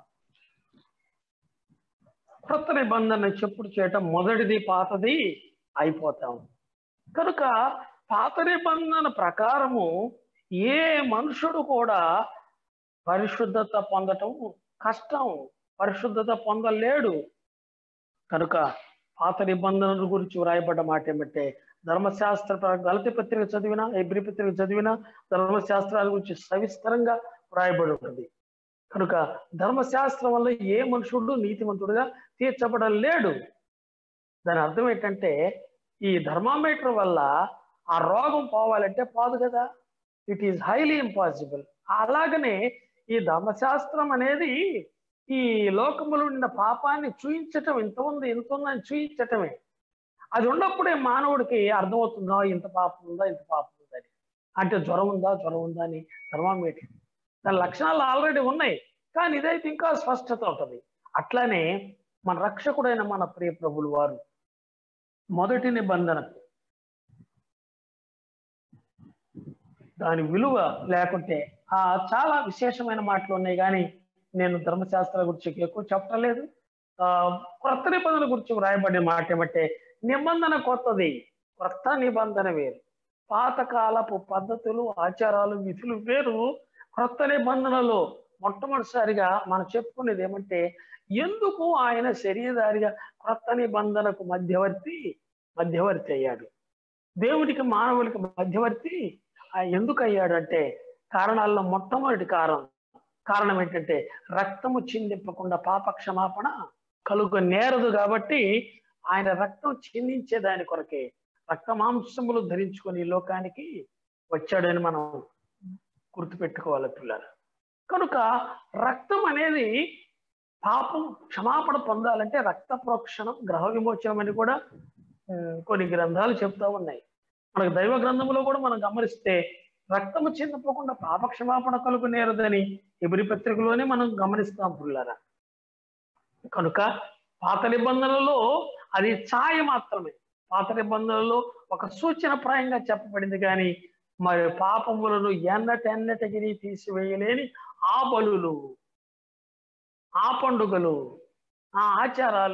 Speaker 2: కొత్త నిబంధన చెప్పుడు చేయటం మొదటిది పాతది అయిపోతాం కనుక పాత నిబంధన ప్రకారము ఏ మనుషుడు కూడా పరిశుద్ధత పొందటం కష్టం పరిశుద్ధత పొందలేడు కనుక పాత నిబంధనల గురించి వ్రాయబడ్డ మాట ఏమంటే ధర్మశాస్త్ర గలతి పత్రిక చదివినా ఎబ్రి పత్రిక చదివినా ధర్మశాస్త్రాల గురించి సవిస్తరంగా వ్రాయబడి ఉంటుంది కనుక ధర్మశాస్త్రం వల్ల ఏ మనుషుడు నీతిమంతుడుగా తీర్చబడలేడు దాని అర్థం ఏంటంటే ఈ ధర్మామీటర్ వల్ల ఆ రోగం పోవాలంటే పోదు కదా ఇట్ ఈస్ హైలీ ఇంపాసిబుల్ అలాగనే ఈ ధర్మశాస్త్రం అనేది ఈ లోకములో ఉన్న పాపాన్ని చూయించటం ఇంత ఉంది ఇంత ఉందని చూయించటమే అది ఉన్నప్పుడే మానవుడికి అర్థమవుతుందా ఇంత పాపం ఉందా ఇంత పాపం ఉందా అని అంటే జ్వరం ఉందా జ్వరం ఉందా అని థర్మామీటర్ దాని లక్షణాలు ఆల్రెడీ ఉన్నాయి కానీ ఇదైతే ఇంకా స్పష్టత ఉంటుంది అట్లానే మన రక్షకుడైన మన ప్రియ ప్రభులు వారు మొదటి నిబంధనకు దాని విలువ లేకుంటే ఆ చాలా విశేషమైన మాటలు ఉన్నాయి కానీ నేను ధర్మశాస్త్రాల గురించి ఎక్కువ చెప్పలేదు ఆ కొత్త నిబంధన గురించి వ్రాయబడిన మాట ఏమంటే నిబంధన కొత్తది కొత్త నిబంధన వేరు పాతకాలపు పద్ధతులు ఆచారాలు విధులు వేరు కొత్త నిబంధనలో మొట్టమొదటిసారిగా మనం చెప్పుకునేది ఏమంటే ఎందుకు ఆయన శరీరధారిగా కొత్త నిబంధనకు మధ్యవర్తి మధ్యవర్తి అయ్యాడు దేవుడికి మానవుడికి మధ్యవర్తి ఎందుకు అయ్యాడు అంటే కారణాల్లో మొట్టమొదటి కారణం కారణం ఏంటంటే రక్తము చిందింపకుండా పాప క్షమాపణ కలుగు నేరదు కాబట్టి ఆయన రక్తం చిందించే దాని కొరకే రక్త మాంసములు ధరించుకొని ఈ లోకానికి వచ్చాడని మనం గుర్తుపెట్టుకోవాలి పిల్లలు కనుక రక్తం అనేది పాపం క్షమాపణ పొందాలంటే రక్త ప్రోక్షణం గ్రహ విమోచనం అని కూడా కొన్ని గ్రంథాలు చెప్తా ఉన్నాయి మనకు దైవ గ్రంథంలో కూడా మనం గమనిస్తే రక్తము చిందపోకుండా పాప క్షమాపణ కలుగు నేరదని ఎబరి పత్రికలోనే మనం గమనిస్తాం పుల్లారా కనుక పాత నిబంధనలో అది ఛాయ మాత్రమే పాత నిబంధనలో ఒక సూచన ప్రాయంగా చెప్పబడింది కానీ మరి పాపములను ఎన్నటెన్నటికి తీసివేయలేని ఆ బలులు ఆ పండుగలు ఆ ఆచారాలు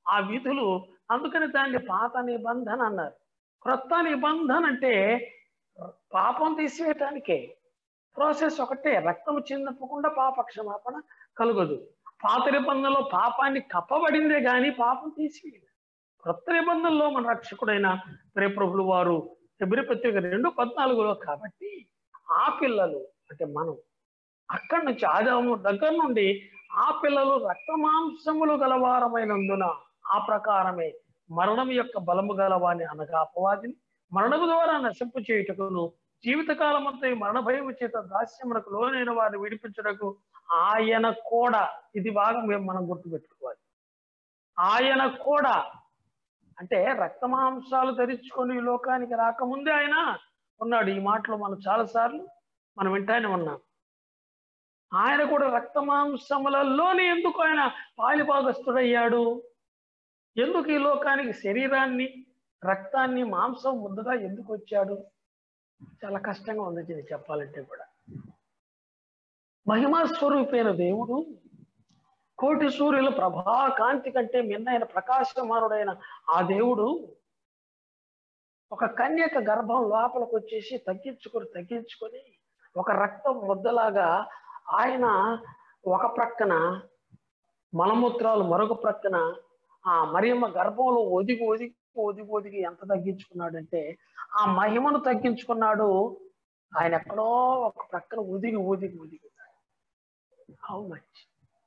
Speaker 2: ఆ విధులు అందుకని దాన్ని పాత నిబంధన అన్నారు క్రొత్త నిబంధన అంటే పాపం తీసివేయటానికే ప్రాసెస్ ఒకటే రక్తం చిందపకుండా పాప క్షమాపణ కలుగదు పాత నిబంధనలో పాపాన్ని కప్పబడిందే గాని పాపం తీసివేయలేదు క్రొత్త నిబంధనలో మన రక్షకుడైన ప్రేప్రభులు వారు ఫిబ్రి పత్రిక రెండు పద్నాలుగులో కాబట్టి ఆ పిల్లలు అంటే మనం అక్కడి నుంచి ఆదాము దగ్గర నుండి ఆ పిల్లలు రక్తమాంసములు గలవారమైనందున ఆ ప్రకారమే మరణం యొక్క బలము గలవాని అనగా అపవాదిని మరణము ద్వారా నశింపు చేయుటకును జీవితకాలం అంతా ఈ మరణ భయం చేత దాస్యమునకు లోనైన వారిని విడిపించుటకు ఆయన కూడా ఇది బాగా మేము మనం గుర్తుపెట్టుకోవాలి ఆయన కూడా అంటే రక్తమాంసాలు ధరించుకొని ఈ లోకానికి రాకముందే ఆయన ఉన్నాడు ఈ మాటలో మనం చాలాసార్లు మనం వింటానే ఉన్నాం ఆయన కూడా రక్తమాంసములలోనే ఎందుకు ఆయన పాలిభాగస్తుడయ్యాడు ఎందుకు ఈ లోకానికి శరీరాన్ని రక్తాన్ని మాంసం ముద్దగా ఎందుకు వచ్చాడు చాలా కష్టంగా ఉంది ఇది చెప్పాలంటే కూడా మహిమా స్వరూపైన దేవుడు కోటి సూర్యుల ప్రభా కాంతి కంటే మిన్నైన ప్రకాశమానుడైన ఆ దేవుడు ఒక కన్యక గర్భం లోపలికి వచ్చేసి తగ్గించుకొని తగ్గించుకొని ఒక రక్తం ముద్దలాగా ఆయన ఒక ప్రక్కన మలమూత్రాలు మరొక ప్రక్కన ఆ మరియమ్మ గర్భంలో ఒదిగి ఒదిగి ఒదిగి ఒదిగి ఎంత తగ్గించుకున్నాడంటే ఆ మహిమను తగ్గించుకున్నాడు ఆయన ఎక్కడో ఒక ప్రక్కన ఒదిగి ఒదిగి ఒదిగి హౌ మచ్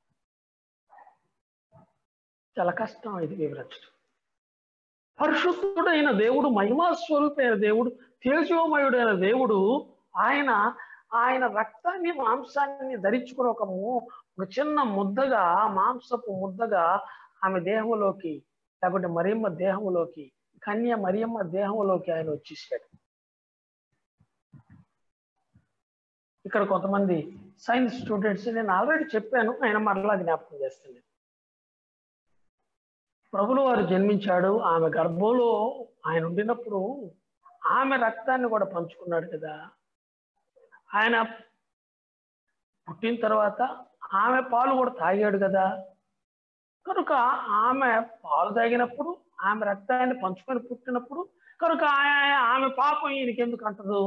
Speaker 2: చాలా కష్టం ఇది వివరించడం పరిశుద్ధుడైన దేవుడు మహిమా స్వరూపైన దేవుడు తేజోమయుడైన దేవుడు ఆయన ఆయన రక్తాన్ని మాంసాన్ని ధరించుకుని ఒక ము- ఒక చిన్న ముద్దగా మాంసపు ముద్దగా ఆమె దేహంలోకి లేకపోతే మరియమ్మ దేహంలోకి కన్య మరియమ్మ దేహంలోకి ఆయన వచ్చేసాడు ఇక్కడ కొంతమంది సైన్స్ స్టూడెంట్స్ నేను ఆల్రెడీ చెప్పాను ఆయన మరలా జ్ఞాపకం చేస్తాను ప్రభులు వారు జన్మించాడు ఆమె గర్భంలో ఆయన ఉండినప్పుడు ఆమె రక్తాన్ని కూడా పంచుకున్నాడు కదా ఆయన పుట్టిన తర్వాత ఆమె పాలు కూడా తాగాడు కదా కనుక ఆమె పాలు తాగినప్పుడు ఆమె రక్తాన్ని పంచుకొని పుట్టినప్పుడు కనుక ఆ- ఆమె పాపం ఈయనకి ఎందుకు అంటదు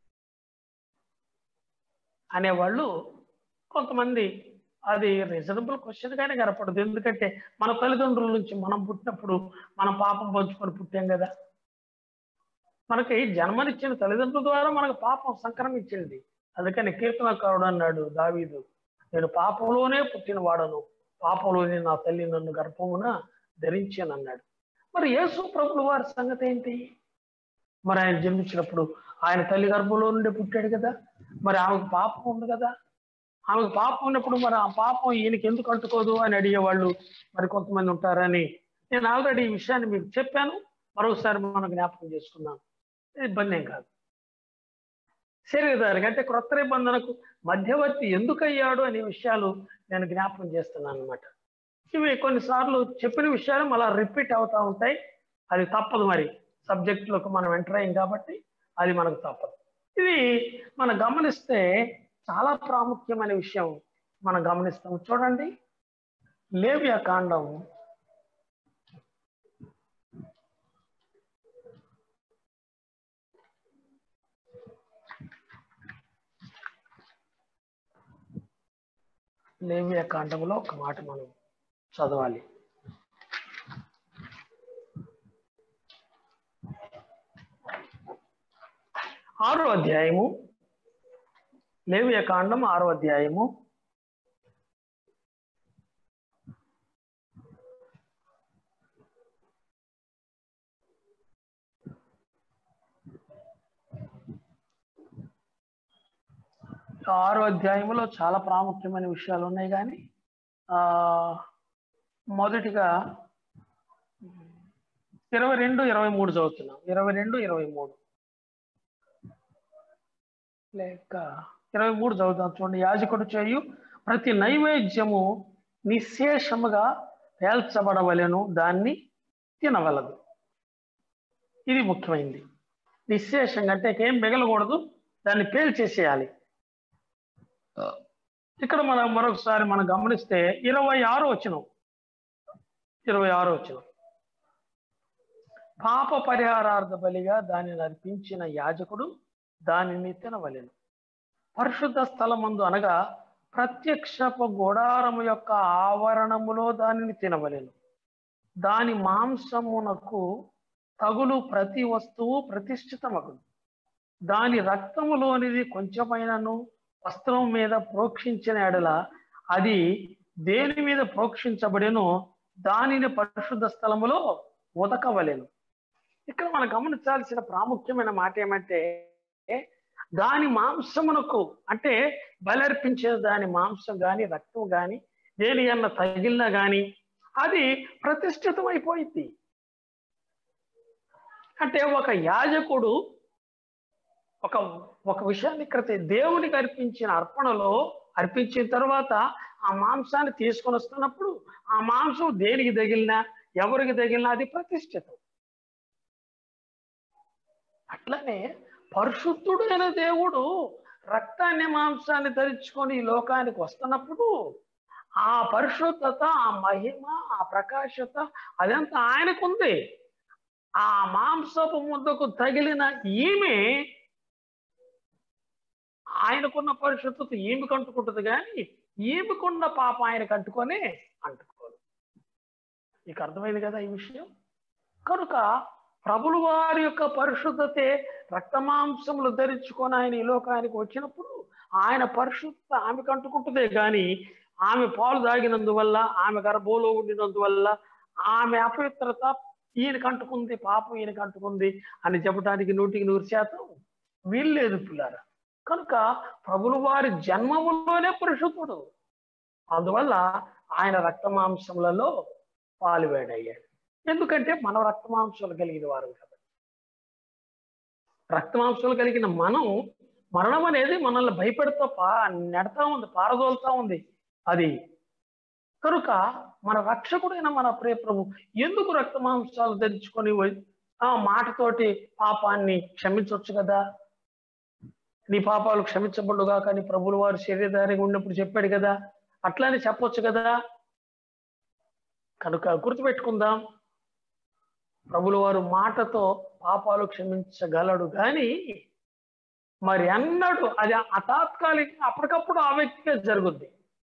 Speaker 2: అనేవాళ్ళు కొంతమంది అది రీజనబుల్ క్వశ్చన్ గానే కనపడదు ఎందుకంటే మన తల్లిదండ్రుల నుంచి మనం పుట్టినప్పుడు మనం పాపం పంచుకొని పుట్టాం కదా మనకి జన్మనిచ్చిన తల్లిదండ్రుల ద్వారా మనకు పాపం సంక్రమించింది అందుకని కీర్తనకారుడు అన్నాడు దావీదు నేను పాపంలోనే పుట్టిన వాడను పాపంలోనే నా తల్లి నన్ను గర్భమున ధరించాను అన్నాడు మరి యేసు ప్రభుల వారి సంగతి ఏంటి మరి ఆయన జన్మించినప్పుడు ఆయన తల్లి గర్భంలో నుండి పుట్టాడు కదా మరి ఆమెకు పాపం ఉంది కదా ఆమెకు పాపం ఉన్నప్పుడు మరి ఆ పాపం ఈయనకి ఎందుకు అంటుకోదు అని అడిగేవాళ్ళు మరి కొంతమంది ఉంటారని నేను ఆల్రెడీ ఈ విషయాన్ని మీకు చెప్పాను మరొకసారి మనం జ్ఞాపకం చేసుకున్నాం ఇబ్బంది ఏం కాదు శరీరధారికి అంటే క్రొత్త నిబంధనకు మధ్యవర్తి ఎందుకు అయ్యాడు అనే విషయాలు నేను జ్ఞాపకం చేస్తున్నాను అనమాట ఇవి కొన్నిసార్లు చెప్పిన విషయాలు మళ్ళీ రిపీట్ అవుతా ఉంటాయి అది తప్పదు మరి సబ్జెక్టులోకి మనం ఎంటర్ అయ్యాం కాబట్టి అది మనకు తప్పదు ఇది మనం గమనిస్తే చాలా ప్రాముఖ్యమైన విషయం మనం గమనిస్తాం చూడండి లేవ్య కాండం లేవ్య కాండంలో ఒక మాట మనం చదవాలి ఆరో అధ్యాయము లేవియ కాండం ఆరో అధ్యాయము ఆరో అధ్యాయంలో చాలా ప్రాముఖ్యమైన విషయాలు ఉన్నాయి కానీ ఆ మొదటిగా ఇరవై రెండు ఇరవై మూడు చదువుతున్నాం ఇరవై రెండు ఇరవై మూడు లేక ఇరవై మూడు చదువుతాం చూడండి యాజకుడు చేయు ప్రతి నైవేద్యము నిశేషముగా పేల్చబడవలెను దాన్ని తినవలదు ఇది ముఖ్యమైనది నిశేషంగా అంటే ఏం మిగలకూడదు దాన్ని పేల్చేసేయాలి ఇక్కడ మనం మరొకసారి మనం గమనిస్తే ఇరవై ఆరు వచ్చిన ఇరవై ఆరో వచ్చిన పాప పరిహారార్థ బలిగా దానిని అర్పించిన యాజకుడు దానిని తినవలెను పరిశుద్ధ స్థలమందు అనగా ప్రత్యక్షపు గుడారము యొక్క ఆవరణములో దానిని తినవలెను దాని మాంసమునకు తగులు ప్రతి వస్తువు ప్రతిష్ఠితమగును దాని రక్తములోనిది కొంచెమైనను వస్త్రం మీద ప్రోక్షించిన ఎడల అది దేని మీద ప్రోక్షించబడినో దానిని పరిశుద్ధ స్థలములో ఉదకవలెను ఇక్కడ మనం గమనించాల్సిన ప్రాముఖ్యమైన మాట ఏమంటే దాని మాంసమునకు అంటే బలర్పించే దాని మాంసం గాని రక్తం గాని దేని అన్న తగిలినా గాని అది ప్రతిష్ఠితం అయిపోయింది అంటే ఒక యాజకుడు ఒక ఒక విషయాన్ని ఇక్కడ దేవునికి అర్పించిన అర్పణలో అర్పించిన తర్వాత ఆ మాంసాన్ని తీసుకొని వస్తున్నప్పుడు ఆ మాంసం దేనికి తగిలినా ఎవరికి తగిలినా అది ప్రతిష్ఠితం అట్లనే పరిశుద్ధుడైన దేవుడు రక్తాన్ని మాంసాన్ని ధరించుకొని ఈ లోకానికి వస్తున్నప్పుడు ఆ పరిశుద్ధత ఆ మహిమ ఆ ప్రకాశత అదంతా ఆయనకుంది ఆ మాంసపు ముద్దకు తగిలిన ఈమె ఆయనకున్న పరిశుద్ధత ఈమెకు అంటుకుంటుంది కానీ ఈమెకున్న పాప ఆయనకు అంటుకొని అంటుకోదు నీకు అర్థమైంది కదా ఈ విషయం కనుక ప్రభులు వారి యొక్క పరిశుద్ధతే రక్తమాంసములు ధరించుకొని ఆయన ఈ లోకానికి వచ్చినప్పుడు ఆయన పరిశుద్ధత ఆమెకు అంటుకుంటుందే కానీ ఆమె పాలు తాగినందువల్ల ఆమె గర్భంలో ఉండినందువల్ల ఆమె అపవిత్రత ఈయనకు అంటుకుంది పాపం ఈయనకు అంటుకుంది అని చెప్పడానికి నూటికి నూరు శాతం వీల్లేదు పిల్లారా కనుక ప్రభులు వారి జన్మములోనే పురుషుతుడు అందువల్ల ఆయన రక్తమాంసములలో పాలువేడయ్యాడు ఎందుకంటే మనం రక్తమాంసాలు కలిగిన వారు కదా రక్తమాంసాలు కలిగిన మనం మరణం అనేది మనల్ని భయపెడుతూ పా నెడతా ఉంది పారదోలుతా ఉంది అది కనుక మన రక్షకుడైన మన ప్రియ ప్రభు ఎందుకు రక్తమాంసాలు ధరించుకొని ఆ మాటతోటి పాపాన్ని క్షమించవచ్చు కదా నీ పాపాలు క్షమించబడుగా కానీ ప్రభులు వారు శరీరధారిగా ఉన్నప్పుడు చెప్పాడు కదా అట్లానే చెప్పొచ్చు కదా కనుక గుర్తుపెట్టుకుందాం ప్రభులు వారు మాటతో పాపాలు క్షమించగలడు కానీ మరి అన్నాడు అది అతాత్కాలిక అప్పటికప్పుడు ఆ వ్యక్తిగా జరుగుద్ది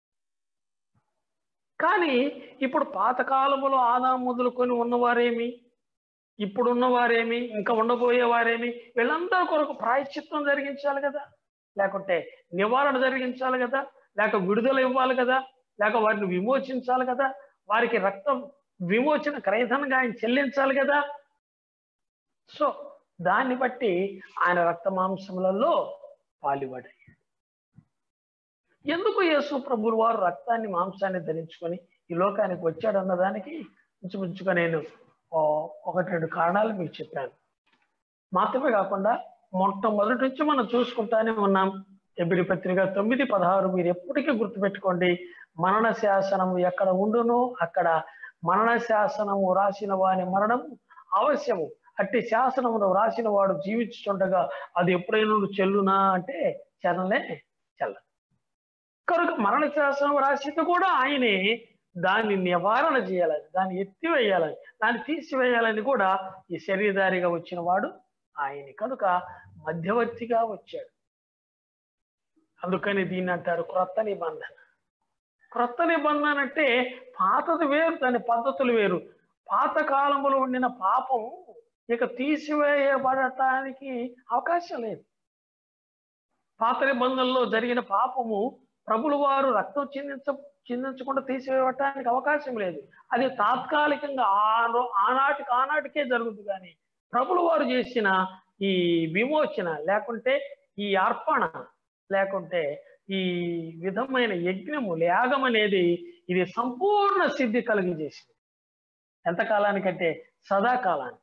Speaker 2: కానీ ఇప్పుడు పాతకాలములో ఆదా మొదలుకొని ఉన్నవారేమి ఇప్పుడు ఉన్నవారేమి ఇంకా ఉండబోయే వారేమి వీళ్ళందరి కొరకు ప్రాయశ్చిత్తం జరిగించాలి కదా లేకుంటే నివారణ జరిగించాలి కదా లేక విడుదల ఇవ్వాలి కదా లేక వారిని విమోచించాలి కదా వారికి రక్తం విమోచన క్రయధనంగా ఆయన చెల్లించాలి కదా సో దాన్ని బట్టి ఆయన రక్త మాంసములలో పాలిపడాయి ఎందుకు యేసు ప్రభులు వారు రక్తాన్ని మాంసాన్ని ధరించుకొని ఈ లోకానికి వచ్చాడు అన్నదానికి ఇంచుమించుగా నేను ఒకటి రెండు కారణాలు మీకు చెప్పాను మాత్రమే కాకుండా మొట్టమొదటి నుంచి మనం చూసుకుంటానే ఉన్నాం ఎబిరి పత్రిక తొమ్మిది పదహారు మీరు ఎప్పటికీ గుర్తుపెట్టుకోండి మరణ శాసనము ఎక్కడ ఉండునో అక్కడ మరణ శాసనము రాసిన వాని మరణం అవశ్యము అట్టి శాసనమును రాసిన వాడు జీవించుండగా అది ఎప్పుడైనా చెల్లునా అంటే చెల్లనే చెల్ల కనుక మరణ శాసనం రాసింది కూడా ఆయనే దాన్ని నివారణ చేయాలని దాన్ని ఎత్తివేయాలని దాన్ని తీసివేయాలని కూడా ఈ శరీరధారిగా వచ్చిన వాడు ఆయన కనుక మధ్యవర్తిగా వచ్చాడు అందుకని దీన్ని అంటారు క్రొత్త నిబంధన క్రొత్త నిబంధన అంటే పాతది వేరు దాని పద్ధతులు వేరు పాత కాలంలో ఉండిన పాపం ఇక తీసివేయబడటానికి అవకాశం లేదు పాత నిబంధనలో జరిగిన పాపము ప్రభులు వారు రక్తం చిందించ చిందించకుండా తీసివేయటానికి అవకాశం లేదు అది తాత్కాలికంగా ఆ ఆనాటికి ఆనాటికే జరుగుతుంది కానీ ప్రభులు వారు చేసిన ఈ విమోచన లేకుంటే ఈ అర్పణ లేకుంటే ఈ విధమైన యజ్ఞము యాగం అనేది ఇది సంపూర్ణ సిద్ధి కలిగజేసింది ఎంతకాలానికంటే సదాకాలానికి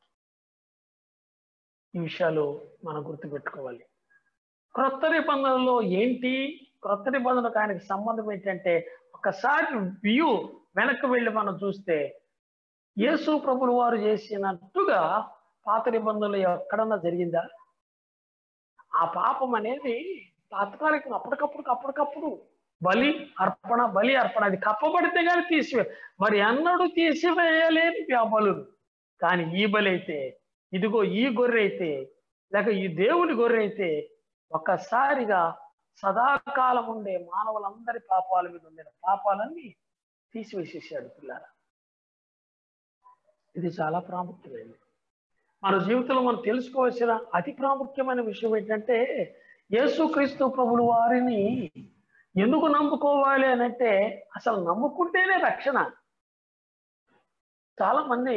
Speaker 2: ఈ విషయాలు మనం గుర్తుపెట్టుకోవాలి క్రొత్త నిబంధనలో ఏంటి క్రొత్త నిబంధనకు ఆయనకి సంబంధం ఏంటంటే ఒకసారి వ్యూ వెనక్కి వెళ్ళి మనం చూస్తే యేసు ప్రభులు వారు చేసినట్టుగా పాత నిబంధనలు ఎక్కడన్నా జరిగిందా ఆ పాపం అనేది తాత్కాలికంగా అప్పటికప్పుడు అప్పటికప్పుడు బలి అర్పణ బలి అర్పణ అది కప్పబడితే కానీ తీసివే మరి అన్నడు తీసివేయలేని ఆ బలులు కానీ ఈ బలి అయితే ఇదిగో ఈ గొర్రె అయితే లేక ఈ దేవుని గొర్రె అయితే ఒక్కసారిగా సదాకాలం ఉండే మానవులందరి పాపాల మీద ఉండిన పాపాలన్నీ తీసివేసేసాడు పిల్లారా ఇది చాలా ప్రాముఖ్యమైనది మన జీవితంలో మనం తెలుసుకోవాల్సిన అతి ప్రాముఖ్యమైన విషయం ఏంటంటే యేసుక్రీస్తు ప్రభులు వారిని ఎందుకు నమ్ముకోవాలి అని అంటే అసలు నమ్ముకుంటేనే రక్షణ చాలా మంది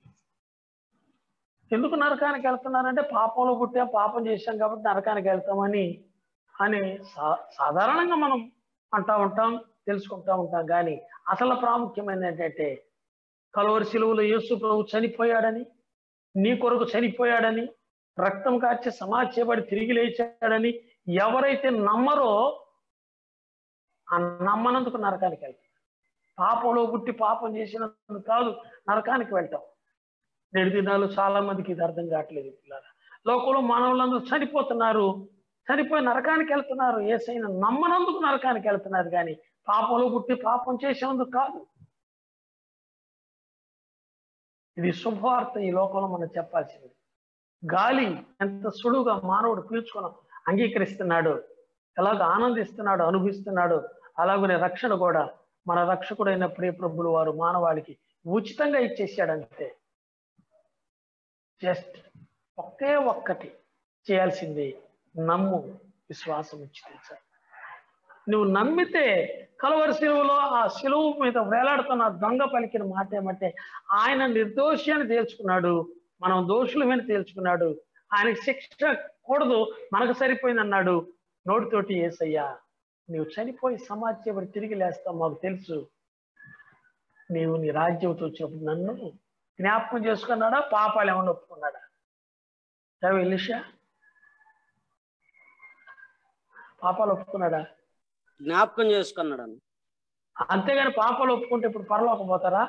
Speaker 2: ఎందుకు నరకానికి వెళ్తున్నారంటే పాపంలో పుట్టాం పాపం చేశాం కాబట్టి నరకానికి వెళ్తామని అని సా- సాధారణంగా మనం అంటా ఉంటాం తెలుసుకుంటా ఉంటాం కానీ అసలు ప్రాముఖ్యమైనది ఏంటంటే కలవరి శిలువలో యేసు ప్రభు చనిపోయాడని నీ కొరకు చనిపోయాడని రక్తం కార్చి సమాధి చేయబడి తిరిగి లేచాడని ఎవరైతే నమ్మరో ఆ నమ్మనందుకు నరకానికి వెళ్తాం పాపంలో పుట్టి పాపం చేసినందుకు కాదు నరకానికి వెళ్తాం నేటి దినాలు చాలా మందికి ఇది అర్థం కావట్లేదు పిల్లలు లోకంలో మానవులందరూ చనిపోతున్నారు చనిపోయి నరకానికి వెళ్తున్నారు ఏసైనా నమ్మనందుకు నరకానికి వెళ్తున్నారు కానీ పాపంలో పుట్టి పాపం చేసేందుకు కాదు ఇది శుభవార్త ఈ లోకంలో మనం చెప్పాల్సింది గాలి ఎంత సులువుగా మానవుడు పీల్చుకుని అంగీకరిస్తున్నాడు ఎలాగ ఆనందిస్తున్నాడు అనుభవిస్తున్నాడు అలాగనే రక్షణ కూడా మన రక్షకుడైన ప్రియప్రభులు వారు మానవాళికి ఉచితంగా ఇచ్చేసాడంతే జస్ట్ ఒకే ఒక్కటి చేయాల్సింది నమ్ము విశ్వాసం ఇచ్చి తెచ్చాడు నువ్వు నమ్మితే కలవరి శిలువలో ఆ శిలువు మీద వేలాడుతున్న దొంగ పలికిన మాట ఏమంటే ఆయన నిర్దోషి అని తేల్చుకున్నాడు మనం దోషులమని తేల్చుకున్నాడు ఆయనకి శిక్ష కూడదు మనకు సరిపోయింది అన్నాడు నోటితోటి ఏసయ్యా నీవు చనిపోయి సమాజం తిరిగి లేస్తావు మాకు తెలుసు నీవు నీ రాజ్యంతో వచ్చినప్పుడు నన్ను జ్ఞాపకం చేసుకున్నాడా పాపాలు ఏమన్నా ఒప్పుకున్నాడా ఏమి ఎలిషా పాపాలు ఒప్పుకున్నాడా
Speaker 1: జ్ఞాపకం చేసుకున్నాడు అన్న
Speaker 2: అంతేగాని పాపాలు ఒప్పుకుంటే ఇప్పుడు పరలోకం పోతారా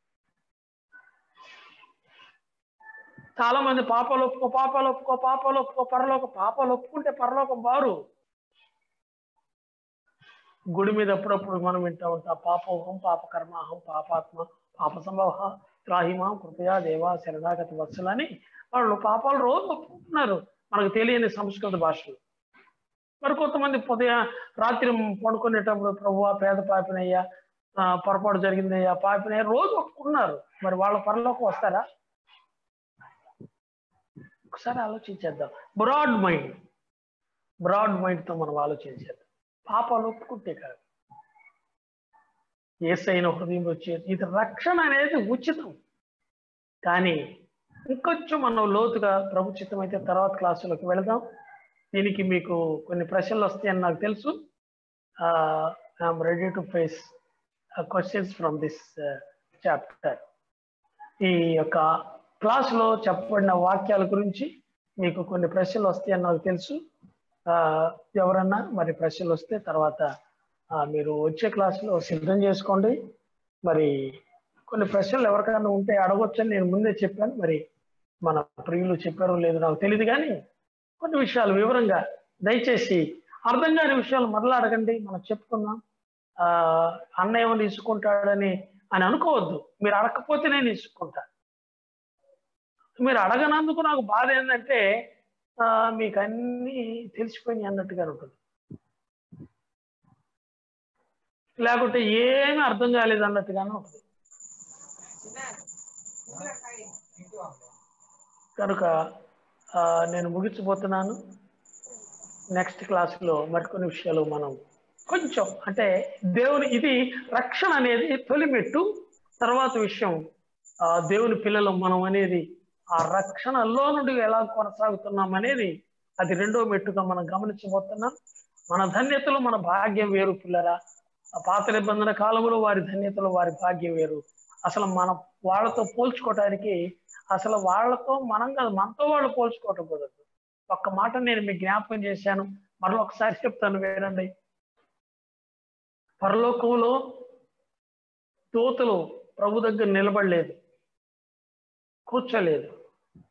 Speaker 2: చాలా మంది పాపాలు ఒప్పుకో పాపాలు ఒప్పుకో పాపాలు ఒప్పుకో పరలోక పాపాలు ఒప్పుకుంటే పరలోకం బారు గుడి మీద అప్పుడప్పుడు మనం వింటా ఉంటాం పాపోహం పాపకర్మాహం పాపాత్మ పాప సంభవ త్రాహిమా కృపయా దేవా శరణాగతి వత్సలని వాళ్ళు పాపాలు రోజు ఒప్పుకుంటున్నారు మనకు తెలియని సంస్కృత భాషలు మరి కొంతమంది ఉదయ రాత్రి పడుకునేటప్పుడు ప్రభు పేద పాపినయ్యా ఆ, పొరపాటు జరిగిందయ్యా పాపినయ్యా రోజు ఒప్పుకున్నారు మరి వాళ్ళ పరలోకి వస్తారా ఒకసారి ఆలోచించేద్దాం బ్రాడ్ మైండ్ బ్రాడ్ మైండ్తో మనం ఆలోచించేద్దాం పాపాలు ఒప్పుకుంటే కాదు ఏసైన హృదయం వచ్చే ఇది రక్షణ అనేది ఉచితం కానీ ఇంకొంచెం మనం లోతుగా ప్రభుచితం అయితే తర్వాత క్లాసులోకి వెళదాం దీనికి మీకు కొన్ని ప్రశ్నలు వస్తాయని నాకు తెలుసు I'm ready to face questions from this chapter ఈ యొక్క క్లాసులో చెప్పబడిన వాక్యాల గురించి మీకు కొన్ని ప్రశ్నలు వస్తాయని నాకు తెలుసు ఆ, ఎవరన్నా మరి ప్రశ్నలు వస్తే తర్వాత ఆ, మీరు వచ్చే క్లాసులో సిద్ధం చేసుకోండి మరి కొన్ని ప్రశ్నలు ఎవరికైనా ఉంటే అడగొచ్చని నేను ముందే చెప్పాను మరి మన ప్రియులు చెప్పారో లేదో నాకు తెలియదు కానీ కొన్ని విషయాలు వివరంగా దయచేసి అర్థం కాని విషయాలు మరలా అడగండి మనం చెప్పుకుందాం ఆ అన్న ఏమో తీసుకుంటాడని అని అనుకోవద్దు మీరు అడగకపోతే నేను తీసుకుంటా మీరు అడగనందుకు నాకు బాధ ఏంటంటే ఆ, మీకు అన్ని తెలిసిపోయినాయి అన్నట్టుగా ఉంటుంది లేకుంటే ఏమీ అర్థం కాలేదు అన్నట్టుగానే ఉంటుంది కనుక ఆ, నేను ముగించబోతున్నాను నెక్స్ట్ క్లాస్లో మరికొన్ని విషయాలు మనం కొంచెం అంటే దేవుని ఇది రక్షణ అనేది తొలి మెట్టు తర్వాత విషయం ఆ, దేవుని పిల్లలు మనం అనేది ఆ రక్షణలో నుండి ఎలా కొనసాగుతున్నాం అనేది అది రెండో మెట్టుగా మనం గమనించబోతున్నాం మన ధన్యతలు మన భాగ్యం వేరు పిల్లరా ఆ పాత నిబంధన కాలంలో వారి ధన్యతలు వారి భాగ్యం వేరు అసలు మనం వాళ్ళతో పోల్చుకోవటానికి అసలు వాళ్ళతో మనం కాదు మనతో వాళ్ళు పోల్చుకోవటం కుదరదు ఒక్క మాట నేను మీకు జ్ఞాపకం చేశాను మరొకసారి ఒకసారి చెప్తాను వేరండి పరలోకంలో దూతలు ప్రభు దగ్గర నిలబడలేదు కూర్చోలేదు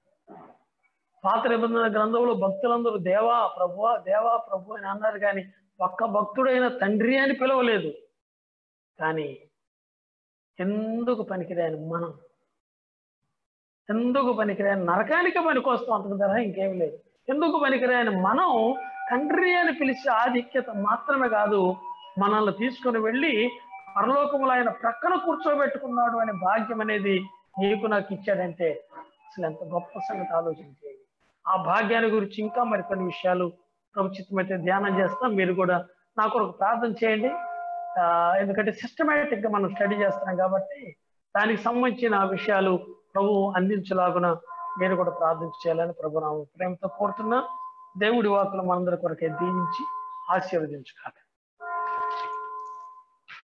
Speaker 2: పాత నిబంధన గ్రంథంలో భక్తులందరూ దేవా ప్రభువా దేవా ప్రభు అని అన్నారు కానీ ఒక్క భక్తుడైన తండ్రి అని పిలవలేదు కానీ ఎందుకు పనికిరాని మనం ఎందుకు పనికిరాని నరకానికి పనికొస్తాం అంతకు ధర ఇంకేం లేదు ఎందుకు పనికిరాని మనం తండ్రి అని పిలిచే ఆధిక్యత మాత్రమే కాదు మనల్ని తీసుకుని వెళ్ళి పరలోకములు ఆయన ప్రక్కన కూర్చోబెట్టుకున్నాడు అనే భాగ్యం అనేది నీకు నాకు ఇచ్చాడంటే అసలు ఎంత గొప్ప సంగతి ఆలోచించేది ఆ భాగ్యాన్ని గురించి ఇంకా మరికొన్ని విషయాలు ప్రభుత్వమైతే ధ్యానం చేస్తాం మీరు కూడా నా కొరకు ప్రార్థన చేయండి ఆ, ఎందుకంటే సిస్టమేటిక్ గా మనం స్టడీ చేస్తున్నాం కాబట్టి దానికి సంబంధించిన విషయాలు ప్రభు అందించలాగున మీరు కూడా ప్రార్థన చేయాలని ప్రభు నా ప్రేమతో కోరుతున్నా దేవుడి వాకులు మనందరి కొరకే దీవించి ఆశీర్వదించుకాక